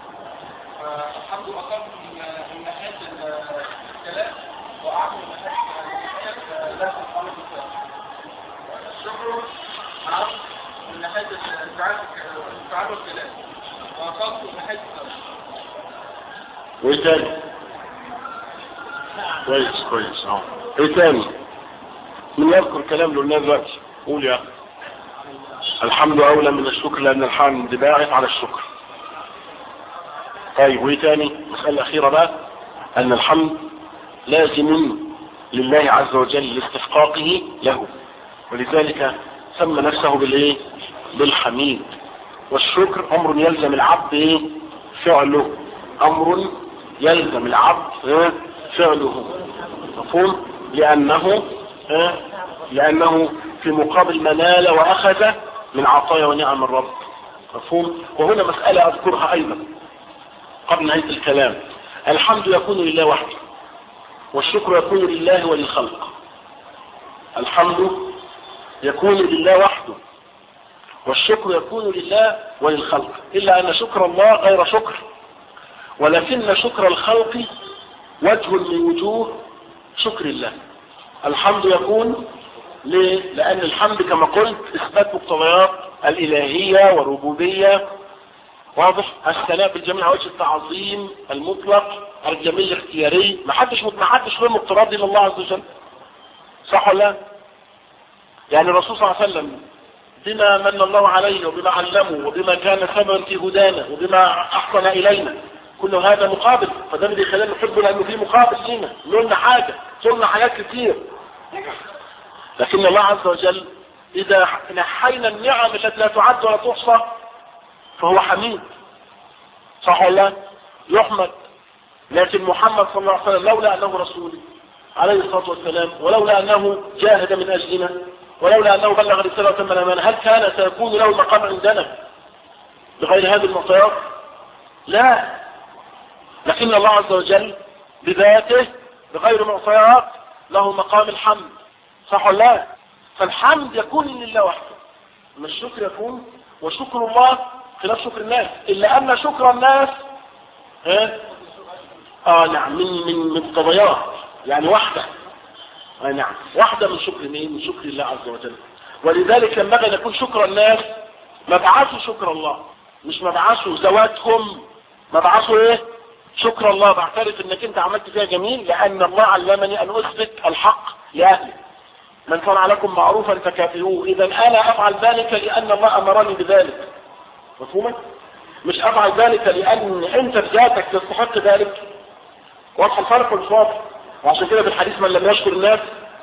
فالحمد اقل من من ناحيه الكلام واعم من ناحيه من ناحيه لا تتعلق بالسبب الشكر اعم من ناحيه الافعال الافعال والكلام واقل من ناحيه السبب وايه تاني كويس كويس اه ايه تاني من يذكر كلام اللي قلناه دلوقتي قول يا اخي الحمد اولى من الشكر لان الحمد باعث على الشكر طيب وايه تاني المسألة الاخيرة بقى ان الحمد لازم لله عز وجل لاستحقاقه له ولذلك سمى نفسه بالايه بالحميد والشكر امر يلزم العبد ايه فعله امر يلزم العبد إيه؟ فعله مفهوم لانه إيه؟ لانه في مقابل ما نال واخذ من عطايا ونعم الرب مفهوم وهنا مسألة اذكرها ايضا قبل نهاية الكلام الحمد يكون لله وحده والشكر يكون لله وللخلق الحمد يكون لله وحده والشكر يكون لله وللخلق إلا أن شكر الله غير شكر ولكن شكر الخلق وجه من وجوه شكر الله الحمد يكون ليه؟ لأن الحمد كما قلت إثبات مقتضيات الإلهية والربوبية واضح الثناء بالجميع وجه التعظيم المطلق الجميل الاختياري ما حدش ما حدش له مقترض الا الله عز وجل صح ولا لا؟ يعني الرسول صلى الله عليه وسلم بما من الله عليه وبما علمه وبما كان سببا في هدانا وبما احسن الينا كل هذا مقابل فده اللي بيخلينا نحبه لانه في مقابل لينا لنا حاجه صرنا حاجات كتير لكن الله عز وجل اذا نحينا النعم التي لا تعد ولا تحصى فهو حميد صح ولا لا؟ يحمد لكن محمد صلى الله عليه وسلم لولا انه رسول عليه الصلاة والسلام ولولا انه جاهد من اجلنا ولولا انه بلغ رسالة من امانة هل كان سيكون له مقام عندنا بغير هذه المعطيات لا لكن الله عز وجل بذاته بغير معطيات له مقام الحمد صح ولا لا فالحمد يكون لله وحده اما الشكر يكون وشكر الله خلاف شكر الناس الا ان شكر الناس ها اه نعم من من من قضايات يعني واحده آه نعم واحده من شكر مين من شكر الله عز وجل ولذلك ينبغي ان يكون شكر الناس مبعث شكر الله مش مبعث ذواتهم مبعث ايه شكر الله بعترف انك انت عملت فيها جميل لان الله علمني ان اثبت الحق لاهله من صنع لكم معروفا فكافئوه اذا انا افعل ذلك لان الله امرني بذلك مفهومة مش افعل ذلك لان انت بذاتك تستحق ذلك واضح الفرق ولا مش واضح وعشان كده في الحديث من لم يشكر الناس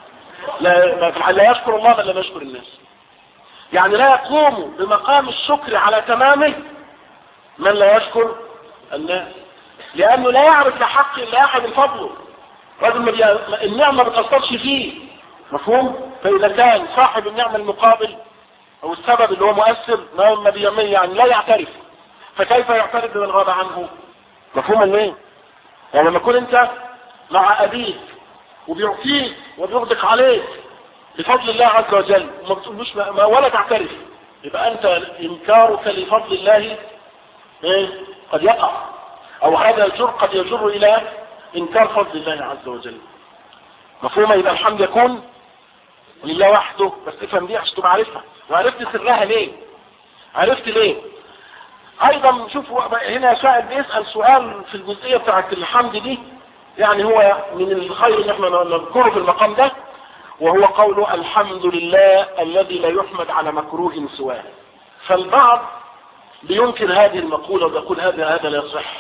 لا, لا يشكر الله من لم يشكر الناس يعني لا يقوم بمقام الشكر على تمامه من لا يشكر الناس لانه لا يعرف لحق الا احد فضله رجل ما بي... النعمه ما بتاثرش فيه مفهوم فاذا كان صاحب النعمه المقابل او السبب اللي هو مؤثر ما بيعمل يعني لا يعترف فكيف يعترف بمن غاب عنه مفهوم ليه يعني لما تكون انت مع ابيك وبيعطيك وبيغدق عليك بفضل الله عز وجل وما بتقولوش ما ولا تعترف يبقى انت انكارك لفضل الله ايه قد يقع او هذا الجر قد يجر الى انكار فضل الله عز وجل مفهوم يبقى الحمد يكون لله وحده بس افهم دي عشان تبقى عارفها وعرفت سرها ليه عرفت ليه ايضا شوفوا هنا شاعر بيسأل سؤال في الجزئية بتاعت الحمد دي يعني هو من الخير اللي احنا نذكره في المقام ده وهو قوله الحمد لله الذي لا يحمد على مكروه سواه فالبعض بينكر هذه المقولة ويقول هذا هذا لا يصح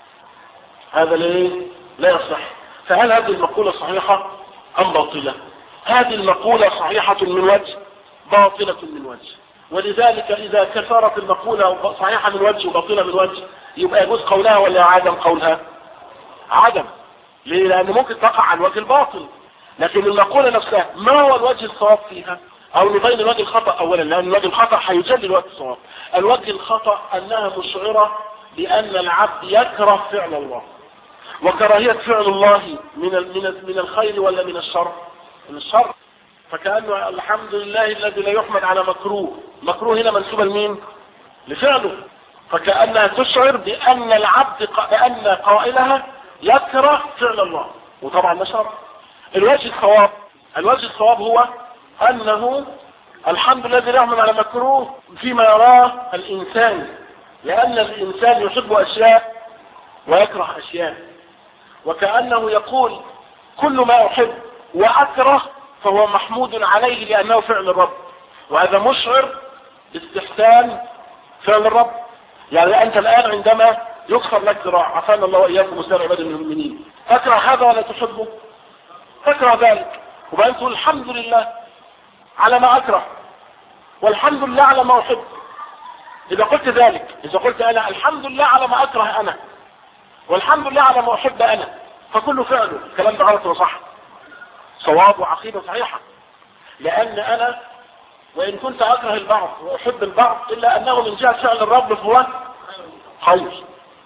هذا لا لا يصح فهل هذه المقولة صحيحة ام باطلة هذه المقولة صحيحة من وجه باطلة من وجه ولذلك اذا كثرت المقولة صحيحة من وجه وباطلة من وجه يبقى يجوز قولها ولا عدم قولها عدم ليه لان ممكن تقع على الوجه الباطل لكن المقولة نفسها ما هو الوجه الصواب فيها او نبين الوجه الخطأ اولا لان الوجه الخطأ هيجلي الوجه الصواب الوجه الخطأ انها مشعرة بان العبد يكره فعل الله وكراهية فعل الله من من من الخير ولا من الشر من الشر فكأنه الحمد لله الذي لا يحمد على مكروه مكروه هنا منسوبة لمين لفعله فكأنها تشعر بأن العبد بأن قائلها يكره فعل الله وطبعا ده شر الوجه الصواب الوجه الصواب هو أنه الحمد لله الذي لا يحمد على مكروه فيما يراه الإنسان لأن الإنسان يحب أشياء ويكره أشياء وكأنه يقول كل ما أحب وأكره فهو محمود عليه لأنه فعل الرب وهذا مشعر باستحسان فعل الرب يعني أنت الآن عندما يكسر لك ذراع عفانا الله وإياكم وسائر عباد المؤمنين تكره هذا ولا تحبه تكره ذلك وبعدين تقول الحمد لله على ما أكره والحمد لله على ما أحب إذا قلت ذلك إذا قلت أنا الحمد لله على ما أكره أنا والحمد لله على ما أحب أنا فكل فعله الكلام ده غلط وصح صواب وعقيدة صحيحة لأن أنا وإن كنت أكره البعض وأحب البعض إلا أنه من جهة فعل الرب فهو خير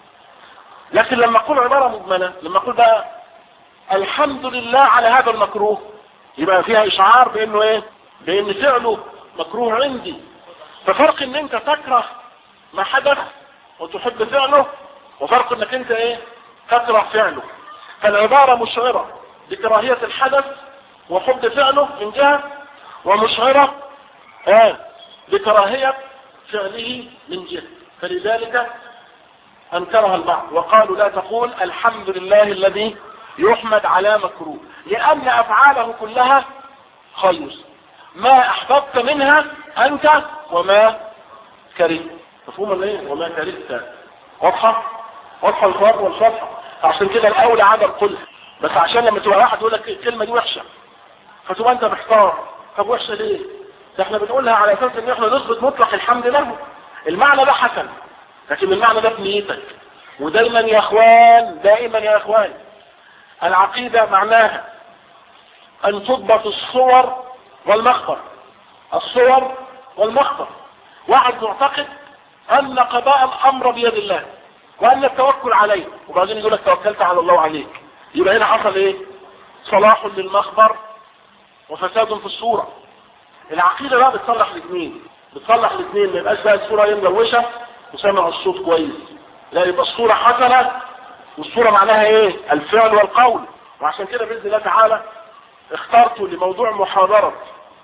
لكن لما أقول عبارة مجملة لما أقول بقى الحمد لله على هذا المكروه يبقى فيها إشعار بأنه إيه بأن فعله مكروه عندي ففرق ان انت تكره ما حدث وتحب فعله وفرق انك انت ايه تكره فعله فالعبارة مشعرة بكراهية الحدث وحب فعله من جهة ومشعرة آه بكراهية فعله من جهة فلذلك انكرها البعض وقالوا لا تقول الحمد لله الذي يحمد على مكروه لان افعاله كلها خير ما احببت منها انت وما كرهت مفهوم ولا ايه وما كرهت واضحه واضحه الفرق والشرح عشان كده الاولى عدم قلها بس عشان لما تبقى واحد يقول لك الكلمه دي وحشه فتبقى انت محتار طب وحشه ليه ده احنا بنقولها على اساس ان احنا نثبت مطلق الحمد له المعنى ده حسن لكن المعنى ده في نيتك ودايما يا اخوان دائما يا اخوان العقيدة معناها ان تضبط الصور والمخبر الصور والمخبر واحد معتقد ان قضاء الامر بيد الله وان التوكل عليه وبعدين يقول لك توكلت على الله عليك يبقى هنا حصل ايه صلاح للمخبر وفساد في الصورة العقيدة بقى بتصلح الاثنين بتصلح الاثنين ما يبقاش بقى الصورة هي ملوشة وسامع الصوت كويس لا يبقى الصورة حسنة والصورة معناها ايه الفعل والقول وعشان كده بإذن الله تعالى اخترت لموضوع محاضرة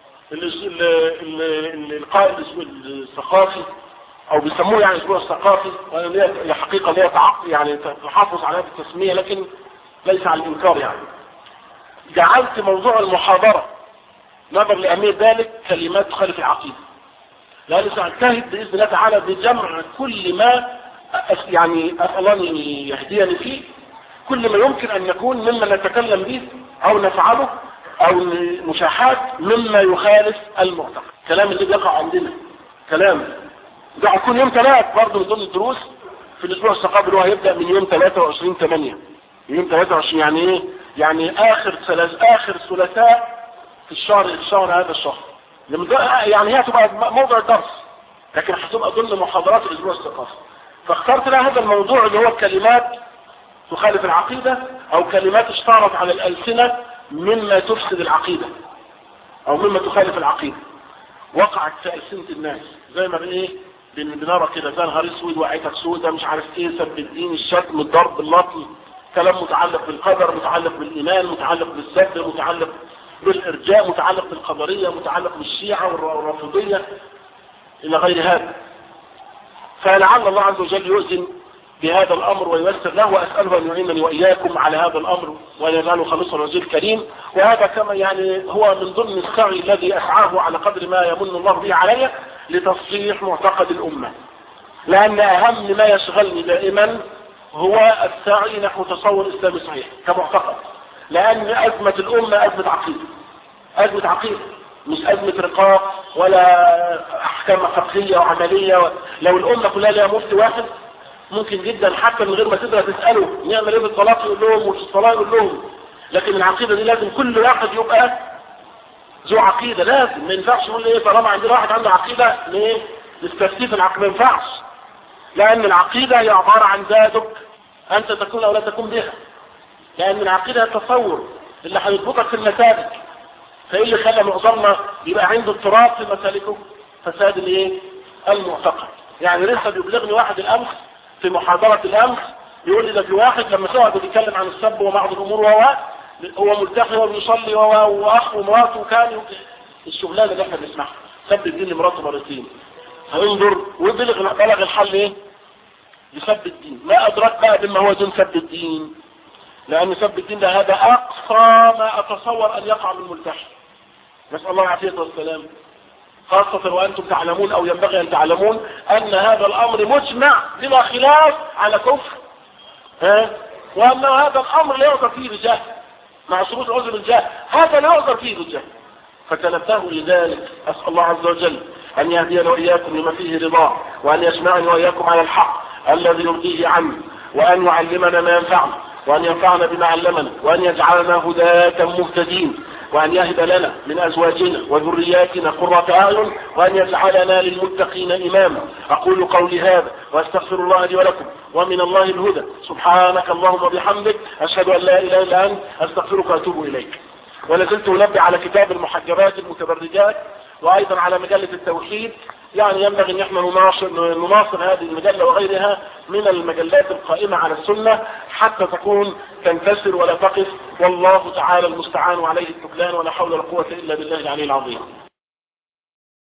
القائد الثقافي او بيسموه يعني الاسبوع الثقافي هي حقيقة ليها تعقل يعني تحافظ على هذه التسمية لكن ليس على الانكار يعني جعلت موضوع المحاضرة نظر لأهمية ذلك كلمات تخالف العقيدة لأنه سأجتهد بإذن الله تعالى بجمع كل ما يعني أسأل الله يهديني فيه كل ما يمكن أن يكون مما نتكلم به أو نفعله أو مشاحات مما يخالف المعتقد كلام اللي بيقع عندنا كلام ده هيكون يوم ثلاث برضه من ضمن الدروس في الأسبوع الثقافي اللي هو هيبدأ من يوم 23 8 يوم 23 يعني ايه يعني اخر ثلاث اخر ثلاثاء في الشهر الشهر هذا الشهر يعني هي هتبقى موضع درس لكن هتبقى ضمن محاضرات الاسبوع الثقافي فاخترت لها هذا الموضوع اللي هو الكلمات تخالف العقيدة او كلمات اشتهرت على الالسنة مما تفسد العقيدة او مما تخالف العقيدة وقعت في السنة الناس زي ما ايه بنرى كده زي نهار اسود وعيتك سودة مش عارف ايه سب الدين الشتم الضرب اللطم كلام متعلق بالقدر متعلق بالايمان متعلق بالسد متعلق بالارجاء متعلق بالقدرية متعلق بالشيعة والرافضية الى غير هذا فلعل الله عز وجل يؤذن بهذا الامر وييسر له واساله ان يعينني واياكم على هذا الامر وان يجعله خليصا الوزير الكريم وهذا كما يعني هو من ضمن السعي الذي اسعاه على قدر ما يمن الله به علي لتصحيح معتقد الامه لان اهم ما يشغلني دائما هو السعي نحو تصور اسلامي صحيح كمعتقد لان ازمه الامه ازمه عقيده ازمه عقيده مش أزمة رقاق ولا أحكام فقهية وعملية لو الأمة كلها لها مفتي واحد ممكن جدا حتى من غير ما تقدر تسأله نعمل ايه بالطلاق يقول لهم وفي الصلاة يقول لهم لكن العقيدة دي لازم كل واحد يبقى ذو عقيدة لازم ما ينفعش نقول ايه طالما عندنا واحد عنده عقيدة ليه نستفتيه في العقيدة ما ينفعش لأن العقيدة هي عبارة عن ذاتك أنت تكون أو لا تكون بها لأن العقيدة التصور اللي هيضبطك في المسالك فايه اللي خلى معظمنا يبقى عنده اضطراب في مسالكه فساد الايه المعتقد يعني لسه بيبلغني واحد الامس في محاضرة الامس يقول لي ده في واحد لما سعد بيتكلم عن السب وبعض الامور وهو هو ملتحي وبيصلي واخ ومراته كان الشغلانه اللي احنا بنسمعها سب الدين لمراته مرتين هينظر وبلغ بلغ الحل ايه لسب الدين ما ادراك بقى بما هو دون سب الدين لان سب الدين ده هذا اقصى ما اتصور ان يقع من ملتحي نسأل الله العافية والسلام خاصة وأنتم تعلمون أو ينبغي أن تعلمون أن هذا الأمر مجمع بلا خلاف على كفر ها وأن هذا الأمر لا يعذر فيه رجال مع شروط عذر الجاه هذا لا يعذر فيه رجال فتنبهوا لذلك أسأل الله عز وجل أن يهدينا وإياكم لما فيه رضاه وأن يسمعني وإياكم على الحق الذي يرضيه عني وأن يعلمنا ما ينفعنا وأن ينفعنا بما علمنا وأن يجعلنا هداة مهتدين وأن يهب لنا من أزواجنا وذرياتنا قرة أعين وأن يجعلنا للمتقين إماما أقول قولي هذا وأستغفر الله لي ولكم ومن الله الهدى سبحانك اللهم وبحمدك أشهد أن لا إله إلا أنت أستغفرك وأتوب إليك ولازلت أنبه على كتاب المحجبات المتبرجات وأيضا على مجلة التوحيد يعني ينبغي ان احنا نناصر, نناصر هذه المجلة وغيرها من المجلات القائمة على السنة حتى تكون تنتشر ولا تقف والله تعالى المستعان وعليه التكلان ولا حول ولا قوة الا بالله العلي العظيم